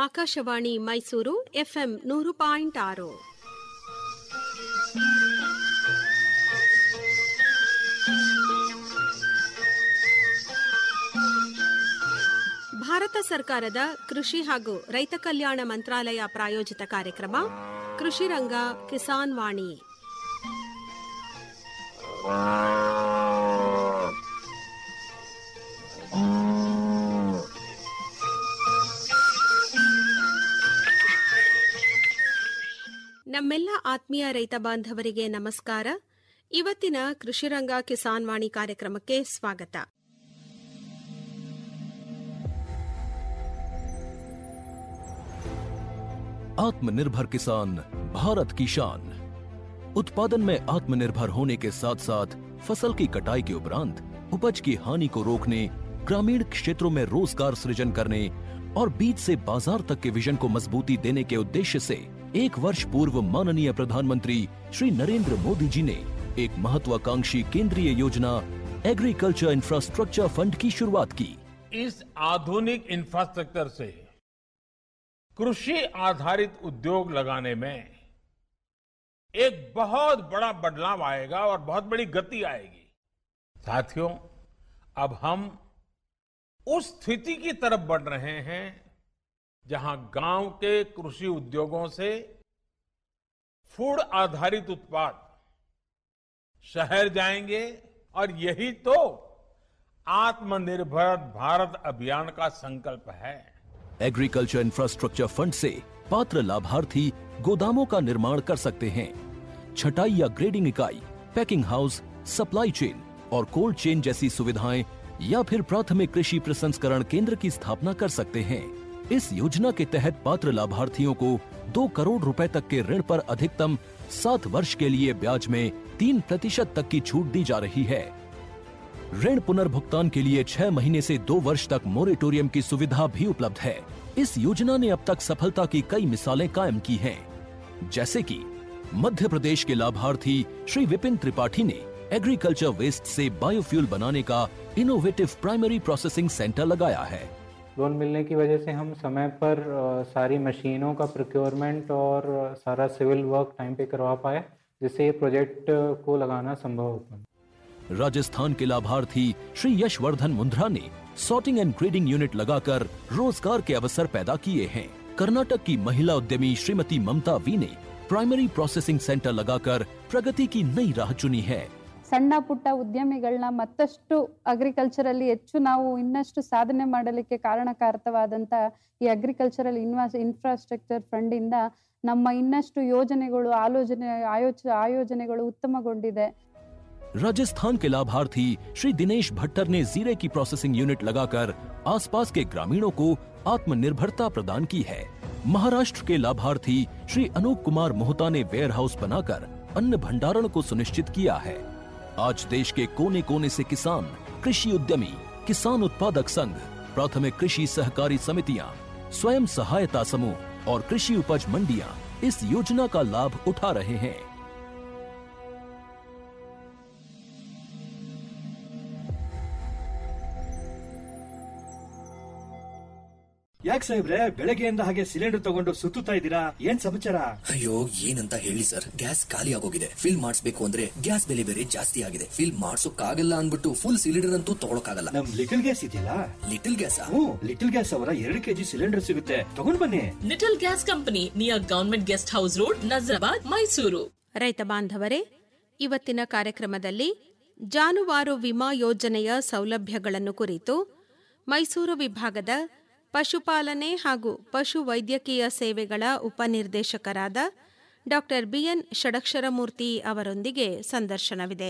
Akashvani Mysuru FM ನೂರು point ಆರು ಭಾರತ ಸರ್ಕಾರದ ಕೃಷಿ ಹಾಗೂ ರೈತ ಕಲ್ಯಾಣ ಮಂತ್ರಾಲಯ ಪ್ರಾಯೋಜಿತ ಕಾರ್ಯಕ್ರಮ ಕೃಷಿ ರಂಗ ಕಿಸಾನ್ ವಾಣಿ ನಮ್ಮೆಲ್ಲ ಆತ್ಮೀಯ ರೈತ ಬಾಂಧವರಿಗೆ ನಮಸ್ಕಾರ ಇವತ್ತಿನ ಕೃಷಿರಂಗ ಕಿಸಾನ್ ವಾಣಿ ಕಾರ್ಯಕ್ರಮಕ್ಕೆ ಸ್ವಾಗತ आत्मनिर्भर किसान भारत की शान उत्पादन में आत्मनिर्भर होने के साथ साथ फसल की कटाई के उपरांत उपज की हानि को रोकने ग्रामीण क्षेत्रों में रोजगार सृजन करने और बीज से बाजार तक के विजन को मजबूती देने के उद्देश्य से एक वर्ष पूर्व माननीय प्रधानमंत्री श्री नरेंद्र मोदी जी ने एक महत्वाकांक्षी केंद्रीय योजना एग्रीकल्चर इंफ्रास्ट्रक्चर फंड की शुरुआत की इस आधुनिक इंफ्रास्ट्रक्चर से कृषि आधारित उद्योग लगाने में एक बहुत बड़ा बदलाव आएगा और बहुत बड़ी गति आएगी साथियों अब हम उस स्थिति की तरफ बढ़ रहे हैं जहां गांव के कृषि उद्योगों से फूड आधारित उत्पाद शहर जाएंगे और यही तो आत्मनिर्भर भारत अभियान का संकल्प है एग्रीकल्चर इंफ्रास्ट्रक्चर फंड से पात्र लाभार्थी गोदामों का निर्माण कर सकते हैं छटाई या ग्रेडिंग इकाई पैकिंग हाउस सप्लाई चेन और कोल्ड चेन जैसी सुविधाएं या फिर प्राथमिक कृषि प्रसंस्करण केंद्र की स्थापना कर सकते हैं इस योजना के तहत पात्र लाभार्थियों को दो करोड़ रुपए तक के ऋण पर अधिकतम सात वर्ष के लिए ब्याज में तीन प्रतिशत तक की छूट दी जा रही है ऋण पुनर्भुगतान के लिए छह महीने से दो वर्ष तक मोरेटोरियम की सुविधा भी उपलब्ध है इस योजना ने अब तक सफलता की कई मिसालें कायम की हैं, जैसे कि मध्य प्रदेश के लाभार्थी श्री विपिन त्रिपाठी ने एग्रीकल्चर वेस्ट से बायोफ्यूल बनाने का इनोवेटिव प्राइमरी प्रोसेसिंग सेंटर लगाया है लोन मिलने की वजह से हम समय पर अ, सारी मशीनों का प्रोक्योरमेंट और अ, सारा सिविल वर्क टाइम पे करवा पाए जिससे ये प्रोजेक्ट अ, को लगाना संभव हो पाया राजस्थान के लाभार्थी श्री यशवर्धन मुंद्रा ने सॉर्टिंग एंड ग्रेडिंग यूनिट लगाकर रोजगार के अवसर पैदा किए हैं कर्नाटक की महिला उद्यमी श्रीमती ममता वी ने प्राइमरी प्रोसेसिंग सेंटर लगाकर प्रगति की नई राह चुनी है ಸಣ್ಣ ಪುಟ್ಟ ಉದ್ಯಮಿಗಳನ್ನ ಮತ್ತಷ್ಟು ಅಗ್ರಿಕಲ್ಚರಲ್ಲಿ ಹೆಚ್ಚು ನಾವು ಇನ್ನಷ್ಟು ಸಾಧನೆ ಮಾಡಲಿಕ್ಕೆ ಕಾರಣಕಾರಕವಾದಂತ ಈ ಅಗ್ರಿಕಲ್ಚರಲ್ ಇನ್ವಾಸ್ ಇನ್ಫ್ರಾಸ್ಟ್ರಕ್ಚರ್ ಫಂಡ್ ಇಂದ ನಮ್ಮ ಇನ್ನಷ್ಟು ಯೋಜನೆಗಳು ಆಲೋಚನೆ ಆಯೋಚ ಆಯೋಜನೆಗಳು ಉತ್ತಮಗೊಂಡಿದೆ राजस्थान के लाभार्थी श्री दिनेश भट्टर ने जीरे की प्रोसेसिंग यूनिट लगाकर आसपास के ग्रामीणों को आत्मनिर्भरता प्रदान की है महाराष्ट्र के लाभार्थी श्री अनूप कुमार मोहता ने वेयर हाउस बनाकर अन्न भंडारण को सुनिश्चित किया है आज देश के कोने कोने से किसान कृषि उद्यमी किसान उत्पादक संघ प्राथमिक कृषि सहकारी समितियां स्वयं सहायता समूह और कृषि उपज मंडियां इस योजना का लाभ उठा रहे हैं ಯಾಕೆ ಸಾಹೇಬ್ರೆ ಬೆಳಗ್ಗೆಯಿಂದ ಹಾಗೆ ಸಿಲಿಂಡರ್ ತಗೊಂಡು ಸುತ್ತುತ್ತಾ ಇದ್ದೀರಾ ಏನ್ ಸಮಾಚಾರ ಅಯ್ಯೋ ಏನಂತ ಹೇಳಿ ಸರ್ ಗ್ಯಾಸ್ ಖಾಲಿ ಆಗೋಗಿದೆ ಫಿಲ್ ಮಾಡಿಸ್ಬೇಕು ಅಂದ್ರೆ ಗ್ಯಾಸ್ ಬೆಲೆ ಬೇರೆ ಜಾಸ್ತಿ ಆಗಿದೆ ಫಿಲ್ ಮಾಡ್ಸೋಕ್ಕಾಗಲ್ಲ ಅನ್ಬಿಟ್ಟು ಫುಲ್ ಸಿಲಿಂಡರ್ ಅಂತೂ ತಗೊಳಕಾಗಲ್ಲ ನಮ್ ಲಿಟಲ್ ಗ್ಯಾಸ್ ಇದೆಯಲ್ಲ ಲಿಟಲ್ ಗ್ಯಾಸ್ ಹ್ಮ್ ಲಿಟಲ್ ಗ್ಯಾಸ್ ಅವರ ಎರಡು ಕೆಜಿ ಸಿಲಿಂಡರ್ ಸಿಗುತ್ತೆ ತಗೊಂಡ್ ಬನ್ನಿ little gas company near government guest house road Nazarabad Mysuru ರೈತ ಬಾಂಧವರೇ ಇವತ್ತಿನ ಕಾರ್ಯಕ್ರಮದಲ್ಲಿ ಜಾನುವಾರು ವಿಮಾ ಯೋಜನೆಯ ಸೌಲಭ್ಯಗಳನ್ನು ಕುರಿತು ಮೈಸೂರು ವಿಭಾಗದ ಪಶುಪಾಲನೆ ಹಾಗೂ ಪಶು ವೈದ್ಯಕೀಯ ಸೇವೆಗಳ ಉಪನಿರ್ದೇಶಕರಾದ ಡಾ ಬಿಎನ್ ಷಡಕ್ಷರಮೂರ್ತಿ ಅವರೊಂದಿಗೆ ಸಂದರ್ಶನವಿದೆ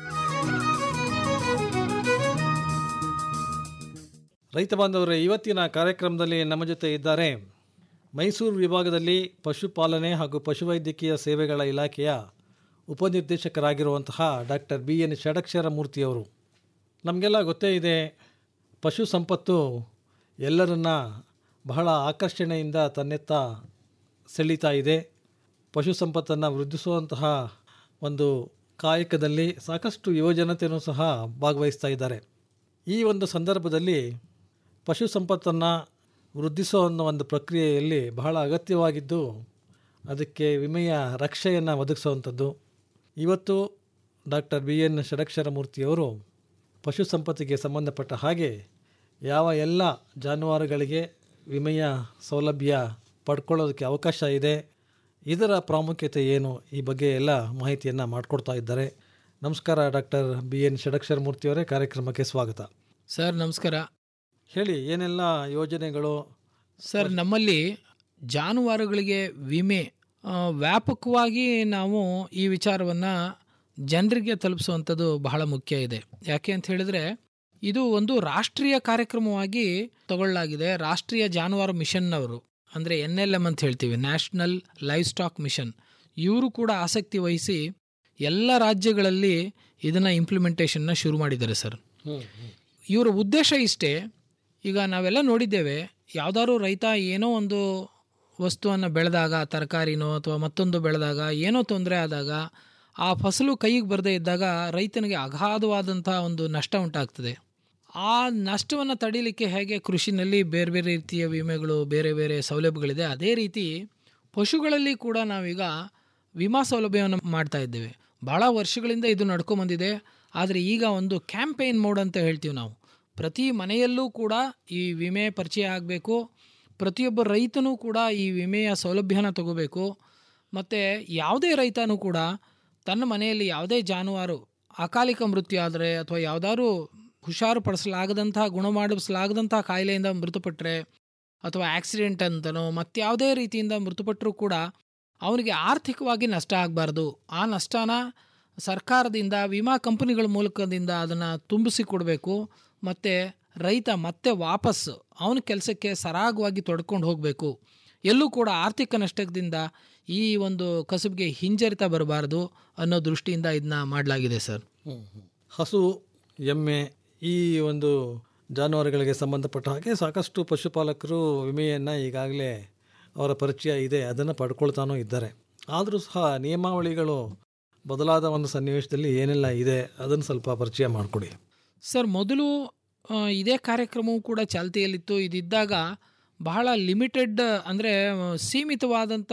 ರೈತ ಬಾಂಧವರೇ ಇವತ್ತಿನ ಕಾರ್ಯಕ್ರಮದಲ್ಲಿ ನಮ್ಮ ಜೊತೆ ಇದ್ದಾರೆ ಮೈಸೂರು ವಿಭಾಗದಲ್ಲಿ ಪಶುಪಾಲನೆ ಹಾಗೂ ಪಶುವೈದ್ಯಕೀಯ ಸೇವೆಗಳ ಇಲಾಖೆಯ ಉಪನಿರ್ದೇಶಕರಾಗಿರುವಂತಹ ಡಾಕ್ಟರ್ ಬಿ ಎನ್ ಷಡಕ್ಷರ ಮೂರ್ತಿಯವರು ನಮಗೆಲ್ಲ ಗೊತ್ತೇ ಇದೆ ಪಶು ಸಂಪತ್ತು ಎಲ್ಲರನ್ನ ಬಹಳ ಆಕರ್ಷಣೆಯಿಂದ ತನ್ನೆತ್ತ ಸೆಳೀತಾ ಇದೆ ಪಶು ಸಂಪತ್ತನ್ನು ವೃದ್ಧಿಸುವಂತಹ ಒಂದು ಕಾಯಕದಲ್ಲಿ ಸಾಕಷ್ಟು ಯುವಜನತೆಯೂ ಸಹ ಭಾಗವಹಿಸ್ತಾ ಇದ್ದಾರೆ ಈ ಒಂದು ಸಂದರ್ಭದಲ್ಲಿ ಪಶು ಸಂಪತ್ತನ್ನು ವೃದ್ಧಿಸೋ ಅನ್ನೋ ಒಂದು ಪ್ರಕ್ರಿಯೆಯಲ್ಲಿ ಬಹಳ ಅಗತ್ಯವಾಗಿದ್ದು ಅದಕ್ಕೆ ವಿಮೆಯ ರಕ್ಷೆಯನ್ನು ಒದಗಿಸುವಂಥದ್ದು ಇವತ್ತು ಡಾಕ್ಟರ್ ಬಿ ಎನ್ ಷಡಕ್ಷರ ಮೂರ್ತಿಯವರು ಪಶು ಸಂಪತ್ತಿಗೆ ಸಂಬಂಧಪಟ್ಟ ಹಾಗೆ ಯಾವ ಎಲ್ಲ ಜಾನುವಾರುಗಳಿಗೆ ವಿಮೆಯ ಸೌಲಭ್ಯ ಪಡ್ಕೊಳ್ಳೋದಕ್ಕೆ ಅವಕಾಶ ಇದೆ ಇದರ ಪ್ರಾಮುಖ್ಯತೆ ಏನು ಈ ಬಗ್ಗೆ ಎಲ್ಲ ಮಾಹಿತಿಯನ್ನು ಮಾಡಿಕೊಡ್ತಾ ಇದ್ದಾರೆ ನಮಸ್ಕಾರ ಡಾಕ್ಟರ್ ಬಿ ಎನ್ ಷಡಕ್ಷರ ಮೂರ್ತಿಯವರೇ ಕಾರ್ಯಕ್ರಮಕ್ಕೆ ಸ್ವಾಗತ ಸರ್ ನಮಸ್ಕಾರ ಹೇಳಿ ಏನೆಲ್ಲ ಯೋಜನೆಗಳು ಸರ್ ನಮ್ಮಲ್ಲಿ ಜಾನುವಾರುಗಳಿಗೆ ವಿಮೆ ಆ, ವ್ಯಾಪಕವಾಗಿ ನಾವು ಈ ವಿಚಾರವನ್ನು ಜನರಿಗೆ ತಲುಪಿಸುವಂಥದ್ದು ಬಹಳ ಮುಖ್ಯ ಇದೆ ಯಾಕೆ ಅಂತ ಹೇಳಿದ್ರೆ ಇದು ಒಂದು ರಾಷ್ಟ್ರೀಯ ಕಾರ್ಯಕ್ರಮವಾಗಿ ತಗೊಳ್ಳಲಾಗಿದೆ ರಾಷ್ಟ್ರೀಯ ಜಾನುವಾರು ಮಿಷನ್ನವರು ಅಂದರೆ ಎನ್ ಎಲ್ ಎಮ್ ಅಂತ ಹೇಳ್ತೀವಿ ನ್ಯಾಷನಲ್ ಲೈವ್ ಸ್ಟಾಕ್ ಮಿಷನ್ ಇವರು ಕೂಡ ಆಸಕ್ತಿ ವಹಿಸಿ ಎಲ್ಲ ರಾಜ್ಯಗಳಲ್ಲಿ ಇದನ್ನು ಇಂಪ್ಲಿಮೆಂಟೇಷನ್ನ ಶುರು ಮಾಡಿದ್ದಾರೆ ಸರ್ ಇವರ ಉದ್ದೇಶ ಇಷ್ಟೇ ಈಗ ನಾವೆಲ್ಲ ನೋಡಿದ್ದೇವೆ ಯಾವ್ದಾದ್ರು ರೈತ ಏನೋ ಒಂದು ವಸ್ತುವನ್ನು ಬೆಳೆದಾಗ ತರಕಾರಿನೋ ಅಥವಾ ಮತ್ತೊಂದು ಬೆಳೆದಾಗ ಏನೋ ತೊಂದರೆ ಆದಾಗ ಆ ಫಸಲು ಕೈಗೆ ಬರದೇ ಇದ್ದಾಗ ರೈತನಿಗೆ ಅಗಾಧವಾದಂಥ ಒಂದು ನಷ್ಟ ಉಂಟಾಗ್ತದೆ ಆ ನಷ್ಟವನ್ನು ತಡೀಲಿಕ್ಕೆ ಹೇಗೆ ಕೃಷಿನಲ್ಲಿ ಬೇರೆ ಬೇರೆ ರೀತಿಯ ವಿಮೆಗಳು ಬೇರೆ ಬೇರೆ ಸೌಲಭ್ಯಗಳಿದೆ ಅದೇ ರೀತಿ ಪಶುಗಳಲ್ಲಿ ಕೂಡ ನಾವೀಗ ವಿಮಾ ಸೌಲಭ್ಯವನ್ನು ಮಾಡ್ತಾ ಇದ್ದೇವೆ ಭಾಳ ವರ್ಷಗಳಿಂದ ಇದು ನಡ್ಕೊಂಬಂದಿದೆ ಆದರೆ ಈಗ ಒಂದು ಕ್ಯಾಂಪೇನ್ ಮೋಡ್ ಅಂತ ಹೇಳ್ತೀವಿ ನಾವು ಪ್ರತಿ ಮನೆಯಲ್ಲೂ ಕೂಡ ಈ ವಿಮೆ ಪರಿಚಯ ಆಗಬೇಕು ಪ್ರತಿಯೊಬ್ಬ ರೈತನೂ ಕೂಡ ಈ ವಿಮೆಯ ಸೌಲಭ್ಯನ ತಗೋಬೇಕು ಮತ್ತು ಯಾವುದೇ ರೈತನೂ ಕೂಡ ತನ್ನ ಮನೆಯಲ್ಲಿ ಯಾವುದೇ ಜಾನುವಾರು ಅಕಾಲಿಕ ಮೃತ್ಯು ಆದರೆ ಅಥವಾ ಯಾವುದಾದ್ರು ಹುಷಾರುಪಡಿಸಲಾಗದಂಥ ಗುಣಮಾಡಿಸಲಾಗದಂಥ ಕಾಯಿಲೆಯಿಂದ ಮೃತಪಟ್ಟರೆ ಅಥವಾ ಆಕ್ಸಿಡೆಂಟ್ ಅಂತನೋ ಮತ್ಯಾವುದೇ ರೀತಿಯಿಂದ ಮೃತಪಟ್ಟರೂ ಕೂಡ ಅವನಿಗೆ ಆರ್ಥಿಕವಾಗಿ ನಷ್ಟ ಆಗಬಾರ್ದು ಆ ನಷ್ಟನ ಸರ್ಕಾರದಿಂದ ವಿಮಾ ಕಂಪನಿಗಳ ಮೂಲಕದಿಂದ ಅದನ್ನು ತುಂಬಿಸಿ ಕೊಡಬೇಕು ಮತ್ತು ರೈತ ಮತ್ತೆ ವಾಪಸ್ ಅವನ ಕೆಲಸಕ್ಕೆ ಸರಾಗವಾಗಿ ತೊಡ್ಕೊಂಡು ಹೋಗಬೇಕು ಎಲ್ಲೂ ಕೂಡ ಆರ್ಥಿಕ ನಷ್ಟದಿಂದ ಈ ಒಂದು ಕಸುಬಿಗೆ ಹಿಂಜರಿತ ಬರಬಾರ್ದು ಅನ್ನೋ ದೃಷ್ಟಿಯಿಂದ ಇದನ್ನ ಮಾಡಲಾಗಿದೆ ಸರ್ ಹಸು ಎಮ್ಮೆ ಈ ಒಂದು ಜಾನುವಾರುಗಳಿಗೆ ಸಂಬಂಧಪಟ್ಟ ಹಾಗೆ ಸಾಕಷ್ಟು ಪಶುಪಾಲಕರು ವಿಮೆಯನ್ನು ಈಗಾಗಲೇ ಅವರ ಪರಿಚಯ ಇದೆ ಅದನ್ನು ಪಡ್ಕೊಳ್ತಾನೂ ಇದ್ದಾರೆ ಆದರೂ ಸಹ ನಿಯಮಾವಳಿಗಳು ಬದಲಾದ ಒಂದು ಸನ್ನಿವೇಶದಲ್ಲಿ ಏನೆಲ್ಲ ಇದೆ ಅದನ್ನು ಸ್ವಲ್ಪ ಪರಿಚಯ ಮಾಡಿಕೊಡಿ ಸರ್ ಮೊದಲು ಆ, ಇದೇ ಕಾರ್ಯಕ್ರಮವು ಕೂಡ ಚಾಲ್ತಿಯಲ್ಲಿತ್ತು ಇದಿದ್ದಾಗ ಬಹಳ ಲಿಮಿಟೆಡ್ ಅಂದರೆ ಸೀಮಿತವಾದಂಥ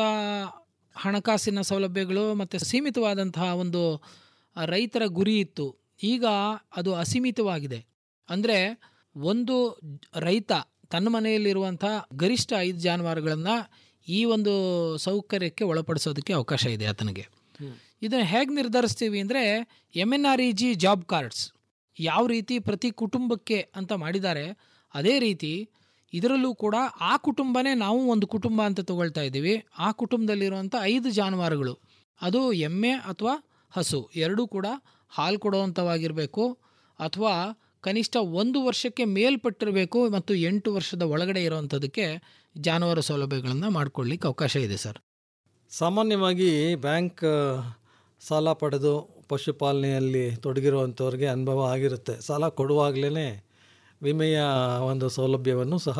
ಹಣಕಾಸಿನ ಸೌಲಭ್ಯಗಳು ಮತ್ತು ಸೀಮಿತವಾದಂತಹ ಒಂದು ಆ, ರೈತರ ಗುರಿ ಇತ್ತು ಈಗ ಅದು ಅಸೀಮಿತವಾಗಿದೆ ಅಂದರೆ ಒಂದು ರೈತ ತನ್ನ ಮನೆಯಲ್ಲಿರುವಂಥ ಗರಿಷ್ಠ ಐದು ಜಾನುವಾರುಗಳನ್ನು ಈ ಒಂದು ಸೌಕರ್ಯಕ್ಕೆ ಒಳಪಡಿಸೋದಕ್ಕೆ ಅವಕಾಶ ಇದೆ ಆತನಿಗೆ ಇದನ್ನು ಹೇಗೆ ನಿರ್ಧರಿಸ್ತೀವಿ ಅಂದರೆ M N R E G job cards ಯಾವ ರೀತಿ ಪ್ರತಿ ಕುಟುಂಬಕ್ಕೆ ಅಂತ ಮಾಡಿದ್ದಾರೆ ಅದೇ ರೀತಿ ಇದರಲ್ಲೂ ಕೂಡ ಆ ಕುಟುಂಬನೇ ನಾವು ಒಂದು ಕುಟುಂಬ ಅಂತ ತಗೊಳ್ತಾ ಇದ್ದೀವಿ ಆ ಕುಟುಂಬದಲ್ಲಿರುವಂಥ ಐದು ಜಾನುವಾರುಗಳು ಅದು ಎಮ್ಮೆ ಅಥವಾ ಹಸು ಎರಡೂ ಕೂಡ ಹಾಲು ಕೊಡುವಂಥವಾಗಿರಬೇಕು ಅಥವಾ ಕನಿಷ್ಠ ಒಂದು ವರ್ಷಕ್ಕೆ ಮೇಲ್ಪಟ್ಟಿರಬೇಕು ಮತ್ತು ಎಂಟು ವರ್ಷದ ಒಳಗಡೆ ಇರುವಂಥದ್ದಕ್ಕೆ ಜಾನುವಾರು ಸೌಲಭ್ಯಗಳನ್ನು ಮಾಡ್ಕೊಳ್ಳಿಕ್ಕೆ ಅವಕಾಶ ಇದೆ ಸರ್ ಸಾಮಾನ್ಯವಾಗಿ ಬ್ಯಾಂಕ್ ಸಾಲ ಪಡೆದು ಪಶುಪಾಲನೆಯಲ್ಲಿ ತೊಡಗಿರುವಂಥವ್ರಿಗೆ ಅನುಭವ ಆಗಿರುತ್ತೆ ಸಾಲ ಕೊಡುವಾಗಲೇ ವಿಮೆಯ ಒಂದು ಸೌಲಭ್ಯವನ್ನು ಸಹ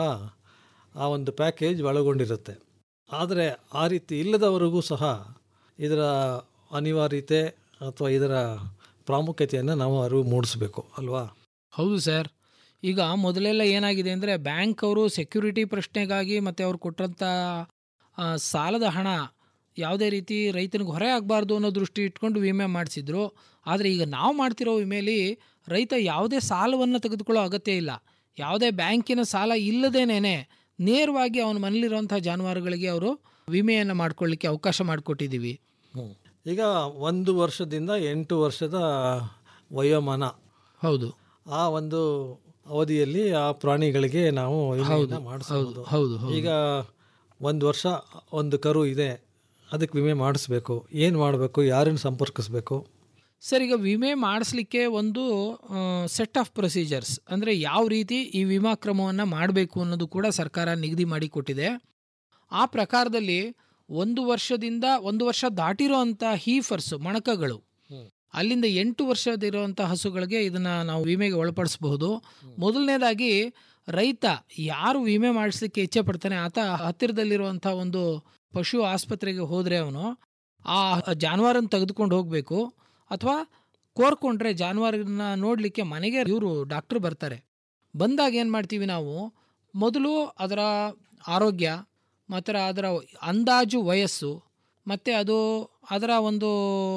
ಆ ಒಂದು ಪ್ಯಾಕೇಜ್ ಒಳಗೊಂಡಿರುತ್ತೆ ಆದರೆ ಆ ರೀತಿ ಇಲ್ಲದವರಿಗೂ ಸಹ ಇದರ ಅನಿವಾರ್ಯತೆ ಅಥವಾ ಇದರ ಪ್ರಾಮುಖ್ಯತೆಯನ್ನು ನಾವು ಅರಿವು ಮೂಡಿಸಬೇಕು ಅಲ್ವಾ ಹೌದು ಸರ್ ಈಗ ಮೊದಲೆಲ್ಲ ಏನಾಗಿದೆ ಅಂದರೆ ಬ್ಯಾಂಕ್ ಅವರು ಸೆಕ್ಯೂರಿಟಿ ಪ್ರಶ್ನೆಗಾಗಿ ಮತ್ತು ಅವ್ರು ಕೊಟ್ಟಂಥ ಆ, ಸಾಲದ ಹಣ ಯಾವುದೇ ರೀತಿ ರೈತನಿಗೆ ಹೊರೆ ಆಗಬಾರ್ದು ಅನ್ನೋ ದೃಷ್ಟಿ ಇಟ್ಕೊಂಡು ವಿಮೆ ಮಾಡಿಸಿದ್ರು ಆದರೆ ಈಗ ನಾವು ಮಾಡ್ತಿರೋ ವಿಮೆಯಲ್ಲಿ ರೈತ ಯಾವುದೇ ಸಾಲವನ್ನು ತೆಗೆದುಕೊಳ್ಳೋ ಅಗತ್ಯ ಇಲ್ಲ ಯಾವುದೇ ಬ್ಯಾಂಕಿನ ಸಾಲ ಇಲ್ಲದೇನೆ ನೇರವಾಗಿ ಅವನ ಮನೇಲಿರುವಂಥ ಜಾನುವಾರುಗಳಿಗೆ ಅವರು ವಿಮೆಯನ್ನು ಮಾಡ್ಕೊಳ್ಳಿಕ್ಕೆ ಅವಕಾಶ ಮಾಡಿಕೊಟ್ಟಿದ್ದೀವಿ ಈಗ ಒಂದು ವರ್ಷದಿಂದ ಎಂಟು ವರ್ಷದ ವಯೋಮಾನ ಹೌದು ಆ ಒಂದು ಅವಧಿಯಲ್ಲಿ ಆ ಪ್ರಾಣಿಗಳಿಗೆ ನಾವು ವಿಮೆಯನ್ನು ಮಾಡಿಸಬಹುದು ಹೌದು ಹೌದು ಈಗ ಒಂದು ವರ್ಷ ಒಂದು ಕರು ಇದೆ ಅದಕ್ಕೆ ವಿಮೆ ಮಾಡಿಸ್ಬೇಕು ಏನು ಮಾಡಬೇಕು ಯಾರನ್ನು ಸಂಪರ್ಕಿಸ್ಬೇಕು ಸರ್ ಈಗ ವಿಮೆ ಮಾಡಿಸ್ಲಿಕ್ಕೆ ಒಂದು ಸೆಟ್ ಆಫ್ ಪ್ರೊಸೀಜರ್ಸ್ ಅಂದರೆ ಯಾವ ರೀತಿ ಈ ವಿಮಾ ಕ್ರಮವನ್ನು ಮಾಡಬೇಕು ಅನ್ನೋದು ಕೂಡ ಸರ್ಕಾರ ನಿಗದಿ ಮಾಡಿ ಕೊಟ್ಟಿದೆ ಆ ಪ್ರಕಾರದಲ್ಲಿ ಒಂದು ವರ್ಷದಿಂದ ಒಂದು ವರ್ಷ ದಾಟಿರೋ ಅಂಥ ಹೀಫರ್ಸ್ ಮಣಕಗಳು ಅಲ್ಲಿಂದ ಎಂಟು ವರ್ಷದಿರುವಂಥ ಹಸುಗಳಿಗೆ ಇದನ್ನು ನಾವು ವಿಮೆಗೆ ಒಳಪಡಿಸಬಹುದು ಮೊದಲನೇದಾಗಿ ರೈತ ಯಾರು ವಿಮೆ ಮಾಡಿಸ್ಲಿಕ್ಕೆ ಇಚ್ಛೆ ಪಡ್ತಾನೆ ಆತ ಹತ್ತಿರದಲ್ಲಿರುವಂಥ ಒಂದು ಪಶು ಆಸ್ಪತ್ರೆಗೆ ಹೋದರೆ ಅವನು ಆ ಜಾನುವಾರನ್ನು ತೆಗೆದುಕೊಂಡು ಹೋಗಬೇಕು ಅಥವಾ ಕೋರ್ಕೊಂಡ್ರೆ ಜಾನುವಾರನ್ನ ನೋಡಲಿಕ್ಕೆ ಮನೆಗೆ ಇವರು ಡಾಕ್ಟ್ರು ಬರ್ತಾರೆ ಬಂದಾಗ ಏನು ಮಾಡ್ತೀವಿ ನಾವು ಮೊದಲು ಅದರ ಆರೋಗ್ಯ ಮತ್ತು ಅದರ ಅಂದಾಜು ವಯಸ್ಸು ಮತ್ತು ಅದು ಅದರ ಒಂದು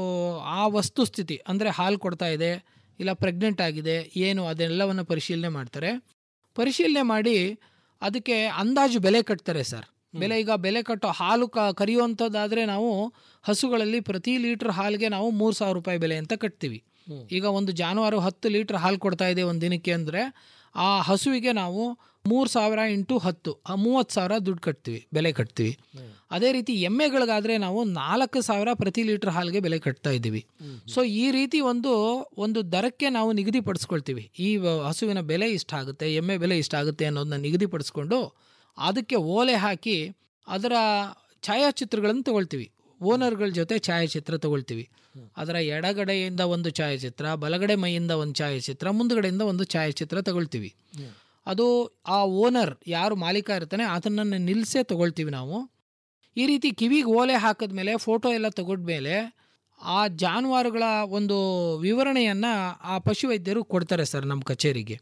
ಆ ವಸ್ತುಸ್ಥಿತಿ ಅಂದರೆ ಹಾಲು ಕೊಡ್ತಾ ಇದೆ ಇಲ್ಲ ಪ್ರೆಗ್ನೆಂಟ್ ಆಗಿದೆ ಏನು ಅದೆಲ್ಲವನ್ನು ಪರಿಶೀಲನೆ ಮಾಡ್ತಾರೆ ಪರಿಶೀಲನೆ ಮಾಡಿ ಅದಕ್ಕೆ ಅಂದಾಜು ಬೆಲೆ ಕಟ್ತಾರೆ ಸರ್ ಬೆಲೆ ಈಗ ಬೆಲೆ ಕಟ್ಟೋ ಹಾಲು ಕ ಕರಿಯುವಂಥದ್ದಾದರೆ ನಾವು ಹಸುಗಳಲ್ಲಿ ಪ್ರತಿ ಲೀಟ್ರ್ ಹಾಲಿಗೆ ನಾವು ಮೂರು ಸಾವಿರ ರೂಪಾಯಿ ಬೆಲೆ ಅಂತ ಕಟ್ತೀವಿ ಈಗ ಒಂದು ಜಾನುವಾರು ಹತ್ತು ಲೀಟ್ರ್ ಹಾಲು ಕೊಡ್ತಾ ಇದೆ ಒಂದು ದಿನಕ್ಕೆ ಅಂದರೆ ಆ ಹಸುವಿಗೆ ನಾವು ಮೂರು ಸಾವಿರ ಇಂಟು ಹತ್ತು ಆ ಮೂವತ್ತು ಸಾವಿರ ದುಡ್ಡು ಕಟ್ತೀವಿ ಬೆಲೆ ಕಟ್ತೀವಿ ಅದೇ ರೀತಿ ಎಮ್ಮೆಗಳಿಗಾದರೆ ನಾವು ನಾಲ್ಕು ಸಾವಿರ ಪ್ರತಿ ಲೀಟ್ರ್ ಹಾಲಿಗೆ ಬೆಲೆ ಕಟ್ತಾ ಇದ್ದೀವಿ ಸೊ ಈ ರೀತಿ ಒಂದು ಒಂದು ದರಕ್ಕೆ ನಾವು ನಿಗದಿಪಡಿಸ್ಕೊಳ್ತೀವಿ ಈ ವ- ಹಸುವಿನ ಬೆಲೆ ಇಷ್ಟ ಆಗುತ್ತೆ ಎಮ್ಮೆ ಬೆಲೆ ಇಷ್ಟ ಆಗುತ್ತೆ ಅನ್ನೋದನ್ನ ನಿಗದಿಪಡಿಸ್ಕೊಂಡು ಅದಕ್ಕೆ ಓಲೆ ಹಾಕಿ ಅದರ ಛಾಯಾಚಿತ್ರಗಳನ್ನು ತಗೊಳ್ತೀವಿ ಓನರ್ಗಳ ಜೊತೆ ಛಾಯಾಚಿತ್ರ ತಗೊಳ್ತೀವಿ ಅದರ ಎಡಗಡೆಯಿಂದ ಒಂದು ಛಾಯಾಚಿತ್ರ ಬಲಗಡೆ ಮೈಯಿಂದ ಒಂದು ಛಾಯಾಚಿತ್ರ ಮುಂದುಗಡೆಯಿಂದ ಒಂದು ಛಾಯಾಚಿತ್ರ ತಗೊಳ್ತೀವಿ ಅದು ಆ ಓನರ್ ಯಾರು ಮಾಲೀಕ ಇರ್ತಾನೆ ಅದನ್ನು ನಿಲ್ಲಿಸೇ ತಗೊಳ್ತೀವಿ ನಾವು ಈ ರೀತಿ ಕಿವಿಗೆ ಓಲೆ ಹಾಕಿದ್ಮೇಲೆ ಫೋಟೋ ಎಲ್ಲ ತಗೊಂಡ್ಮೇಲೆ ಆ ಜಾನುವಾರುಗಳ ಒಂದು ವಿವರಣೆಯನ್ನು ಆ ಪಶುವೈದ್ಯರು ಕೊಡ್ತಾರೆ ಸರ್ ನಮ್ಮ ಕಚೇರಿಗೆ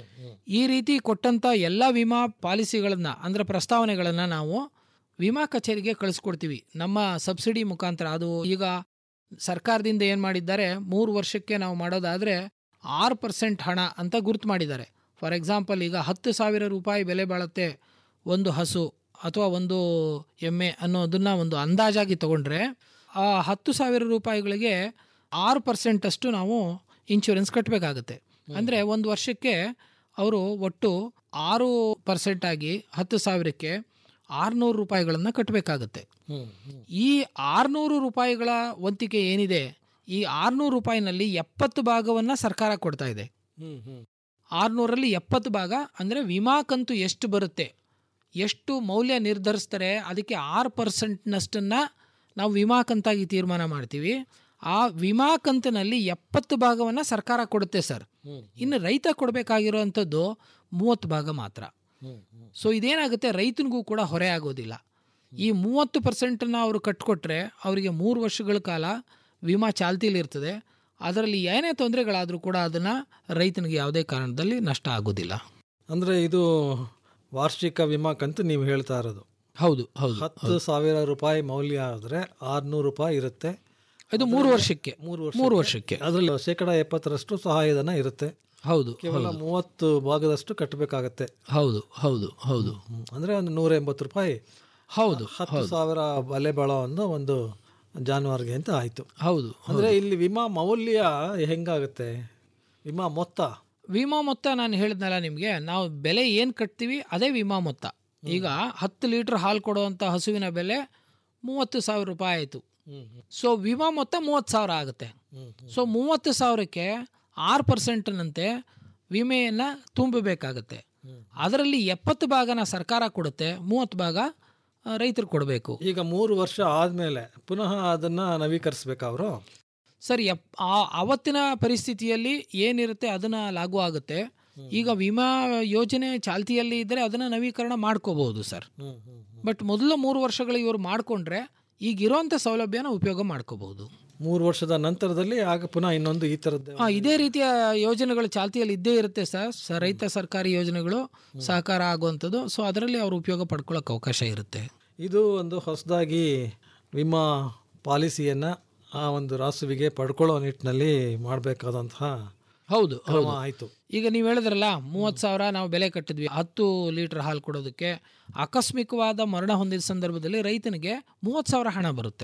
ಈ ರೀತಿ ಕೊಟ್ಟಂಥ ಎಲ್ಲ ವಿಮಾ ಪಾಲಿಸಿಗಳನ್ನು ಅಂದರೆ ಪ್ರಸ್ತಾವನೆಗಳನ್ನು ನಾವು ವಿಮಾ ಕಚೇರಿಗೆ ಕಳಿಸ್ಕೊಡ್ತೀವಿ ನಮ್ಮ ಸಬ್ಸಿಡಿ ಮುಖಾಂತರ ಅದು ಈಗ ಸರ್ಕಾರದಿಂದ ಏನು ಮಾಡಿದ್ದಾರೆ ಮೂರು ವರ್ಷಕ್ಕೆ ನಾವು ಮಾಡೋದಾದರೆ ಆರು ಪರ್ಸೆಂಟ್ ಹಣ ಅಂತ ಗುರುತು ಮಾಡಿದ್ದಾರೆ ಫಾರ್ ಎಕ್ಸಾಂಪಲ್ ಈಗ ಹತ್ತು ಸಾವಿರ ರೂಪಾಯಿ ಬೆಲೆ ಬಾಳುತ್ತೆ ಒಂದು ಹಸು ಅಥವಾ ಒಂದು ಎಮ್ಮೆ ಅನ್ನೋದನ್ನ ಒಂದು ಅಂದಾಜಾಗಿ ತಗೊಂಡ್ರೆ ಆ ಹತ್ತು ಸಾವಿರ ರೂಪಾಯಿಗಳಿಗೆ ಆರು ಪರ್ಸೆಂಟಷ್ಟು ನಾವು ಇನ್ಶೂರೆನ್ಸ್ ಕಟ್ಟಬೇಕಾಗತ್ತೆ ಅಂದರೆ ಒಂದು ವರ್ಷಕ್ಕೆ ಅವರು ಒಟ್ಟು ಆರು ಪರ್ಸೆಂಟ್ ಆಗಿ ಹತ್ತು ಸಾವಿರಕ್ಕೆ ಆರುನೂರು ರೂಪಾಯಿಗಳನ್ನು ಕಟ್ಟಬೇಕಾಗತ್ತೆ ಈ ಆರುನೂರು ರೂಪಾಯಿಗಳ ವಂತಿಕೆ ಏನಿದೆ ಈ ಆರುನೂರು ರೂಪಾಯಿನಲ್ಲಿ ಎಪ್ಪತ್ತು ಭಾಗವನ್ನು ಸರ್ಕಾರ ಕೊಡ್ತಾ ಇದೆ ಆರುನೂರಲ್ಲಿ ಎಪ್ಪತ್ತು ಭಾಗ ಅಂದರೆ ವಿಮಾ ಕಂತು ಎಷ್ಟು ಬರುತ್ತೆ ಎಷ್ಟು ಮೌಲ್ಯ ನಿರ್ಧರಿಸ್ತಾರೆ ಅದಕ್ಕೆ ಆರು ಪರ್ಸೆಂಟ್ನಷ್ಟನ್ನು ನಾವು ವಿಮಾ ಕಂತಾಗಿ ತೀರ್ಮಾನ ಮಾಡ್ತೀವಿ ಆ ವಿಮಾ ಕಂತಿನಲ್ಲಿ ಎಪ್ಪತ್ತು ಭಾಗವನ್ನು ಸರ್ಕಾರ ಕೊಡುತ್ತೆ ಸರ್ ಇನ್ನು ರೈತ ಕೊಡಬೇಕಾಗಿರೋವಂಥದ್ದು ಮೂವತ್ತು ಭಾಗ ಮಾತ್ರ ಸೊ ಇದೇನಾಗುತ್ತೆ ರೈತನಿಗೂ ಕೂಡ ಹೊರೆ ಆಗೋದಿಲ್ಲ ಈ ಮೂವತ್ತು ಪರ್ಸೆಂಟನ್ನು ಅವರು ಕಟ್ಕೊಟ್ರೆ ಅವರಿಗೆ ಮೂರು ವರ್ಷಗಳ ಕಾಲ ವಿಮಾ ಚಾಲ್ತಿಲಿರ್ತದೆ ಅದರಲ್ಲಿ ಏನೇ ತೊಂದರೆಗಳಾದರೂ ಕೂಡ ಅದನ್ನು ರೈತನಿಗೆ ಯಾವುದೇ ಕಾರಣದಲ್ಲಿ ನಷ್ಟ ಆಗೋದಿಲ್ಲ ಅಂದರೆ ಇದು ವಾರ್ಷಿಕ ವಿಮಾ ಕಂತು ನೀವು ಹೇಳ್ತಾ ಇರೋದು ಹೌದು ಹೌದು ಹತ್ತು ಸಾವಿರ ರೂಪಾಯಿ ಮೌಲ್ಯ ಆದರೆ ಆರುನೂರು ರೂಪಾಯಿ ಇರುತ್ತೆ ಇದು ಮೂರು ವರ್ಷಕ್ಕೆ ಮೂರು ವರ್ಷ ಮೂರು ವರ್ಷಕ್ಕೆ ಅದರಲ್ಲಿ ಶೇಕಡ ಎಪ್ಪತ್ತರಷ್ಟು ಸಹಾಯಧನ ಇರುತ್ತೆ ಹೌದು ಕೇವಲ ಹೌದು. ಮೂವತ್ತು ಭಾಗದಷ್ಟು ಕಟ್ಟಬೇಕಾಗತ್ತೆ ಹೌದು ಹೌದು ಹೌದು ಅಂದರೆ ಒಂದು ನೂರ ಎಂಬತ್ತು ರೂಪಾಯಿ ಹೌದು ಹತ್ತು ಸಾವಿರ ಬೆಲೆ ಬಾಳೋ ಒಂದು ಒಂದು ಜಾನುವಾರಿಗೆ ಅಂತ ಆಯಿತು ಹೌದು ಅಂದರೆ ಇಲ್ಲಿ ವಿಮಾ ಮೌಲ್ಯ ಹೆಂಗಾಗುತ್ತೆ ವಿಮಾ ಮೊತ್ತ ವಿಮಾ ಮೊತ್ತ ನಾನು ಹೇಳಿದ್ನಲ್ಲ ನಿಮಗೆ ನಾವು ಬೆಲೆ ಏನು ಕಟ್ತೀವಿ ಅದೇ ವಿಮಾ ಮೊತ್ತ ಈಗ ಹತ್ತು ಲೀಟ್ರ್ ಹಾಲು ಕೊಡುವಂಥ ಹಸುವಿನ ಬೆಲೆ ಮೂವತ್ತು ಸಾವಿರ ರೂಪಾಯಿ ಆಯಿತು ಸೊ ವಿಮಾ ಮೊತ್ತ ಮೂವತ್ತು ಸಾವಿರ ಆಗುತ್ತೆ ಸೊ ಮೂವತ್ತು ಸಾವಿರಕ್ಕೆ ಆರು ಪರ್ಸೆಂಟ್ನಂತೆ ವಿಮೆಯನ್ನು ತುಂಬಬೇಕಾಗತ್ತೆ ಅದರಲ್ಲಿ ಎಪ್ಪತ್ತು ಭಾಗನ ಸರ್ಕಾರ ಕೊಡುತ್ತೆ ಮೂವತ್ತು ಭಾಗ ರೈತರು ಕೊಡಬೇಕು ಈಗ ಮೂರು ವರ್ಷ ಆದಮೇಲೆ ಪುನಃ ಅದನ್ನು ನವೀಕರಿಸ್ಬೇಕಾ ಅವರು ಸರ್ ಎಪ್ ಆ ಅವತ್ತಿನ ಪರಿಸ್ಥಿತಿಯಲ್ಲಿ ಏನಿರುತ್ತೆ ಅದನ್ನು ಲಾಗು ಆಗುತ್ತೆ ಈಗ ವಿಮಾ ಯೋಜನೆ ಚಾಲ್ತಿಯಲ್ಲಿ ಇದ್ದರೆ ಅದನ್ನು ನವೀಕರಣ ಮಾಡ್ಕೋಬಹುದು ಸರ್ ಬಟ್ ಮೊದಲು ಮೂರು ವರ್ಷಗಳು ಇವರು ಮಾಡಿಕೊಂಡ್ರೆ ಈಗ ಇರೋಂಥ ಸೌಲಭ್ಯನ ಉಪಯೋಗ ಮಾಡ್ಕೋಬಹುದು ಮೂರು ವರ್ಷದ ನಂತರದಲ್ಲಿ ಆಗ ಪುನಃ ಇನ್ನೊಂದು ಈ ಥರದ್ದು ಆ, ಇದೇ ರೀತಿಯ ಯೋಜನೆಗಳು ಚಾಲ್ತಿಯಲ್ಲಿ ಇದ್ದೇ ಇರುತ್ತೆ ಸರ್ ಸ- ರೈತ ಸರ್ಕಾರಿ ಯೋಜನೆಗಳು ಸಹಕಾರ ಆಗುವಂಥದ್ದು ಸೊ ಅದರಲ್ಲಿ ಅವರು ಉಪಯೋಗ ಪಡ್ಕೊಳ್ಳೋಕೆ ಅವಕಾಶ ಇರುತ್ತೆ ಇದು ಒಂದು ಹೊಸದಾಗಿ ವಿಮಾ ಪಾಲಿಸಿಯನ್ನು ಆ ಒಂದು ರಾಸುವಿಗೆ ಪಡ್ಕೊಳ್ಳೋ ನಿಟ್ಟಿನಲ್ಲಿ ಮಾಡಬೇಕಾದಂತಹ ಹೌದು ಕ್ರಮ ಹೌದು ಆಯಿತು ಈಗ ನೀವು ಹೇಳಿದ್ರಲ್ಲ ಮೂವತ್ತು ಸಾವಿರ ನಾವು ಬೆಲೆ ಕಟ್ಟಿದ್ವಿ ಹತ್ತು ಲೀಟರ್ ಹಾಲು ಕೊಡೋದಕ್ಕೆ ಆಕಸ್ಮಿಕವಾದ ಮರಣ ಹೊಂದಿದ ಸಂದರ್ಭದಲ್ಲಿ ರೈತನಿಗೆ ಮೂವತ್ತು ಸಾವಿರ ಹಣ ಬರುತ್ತೆ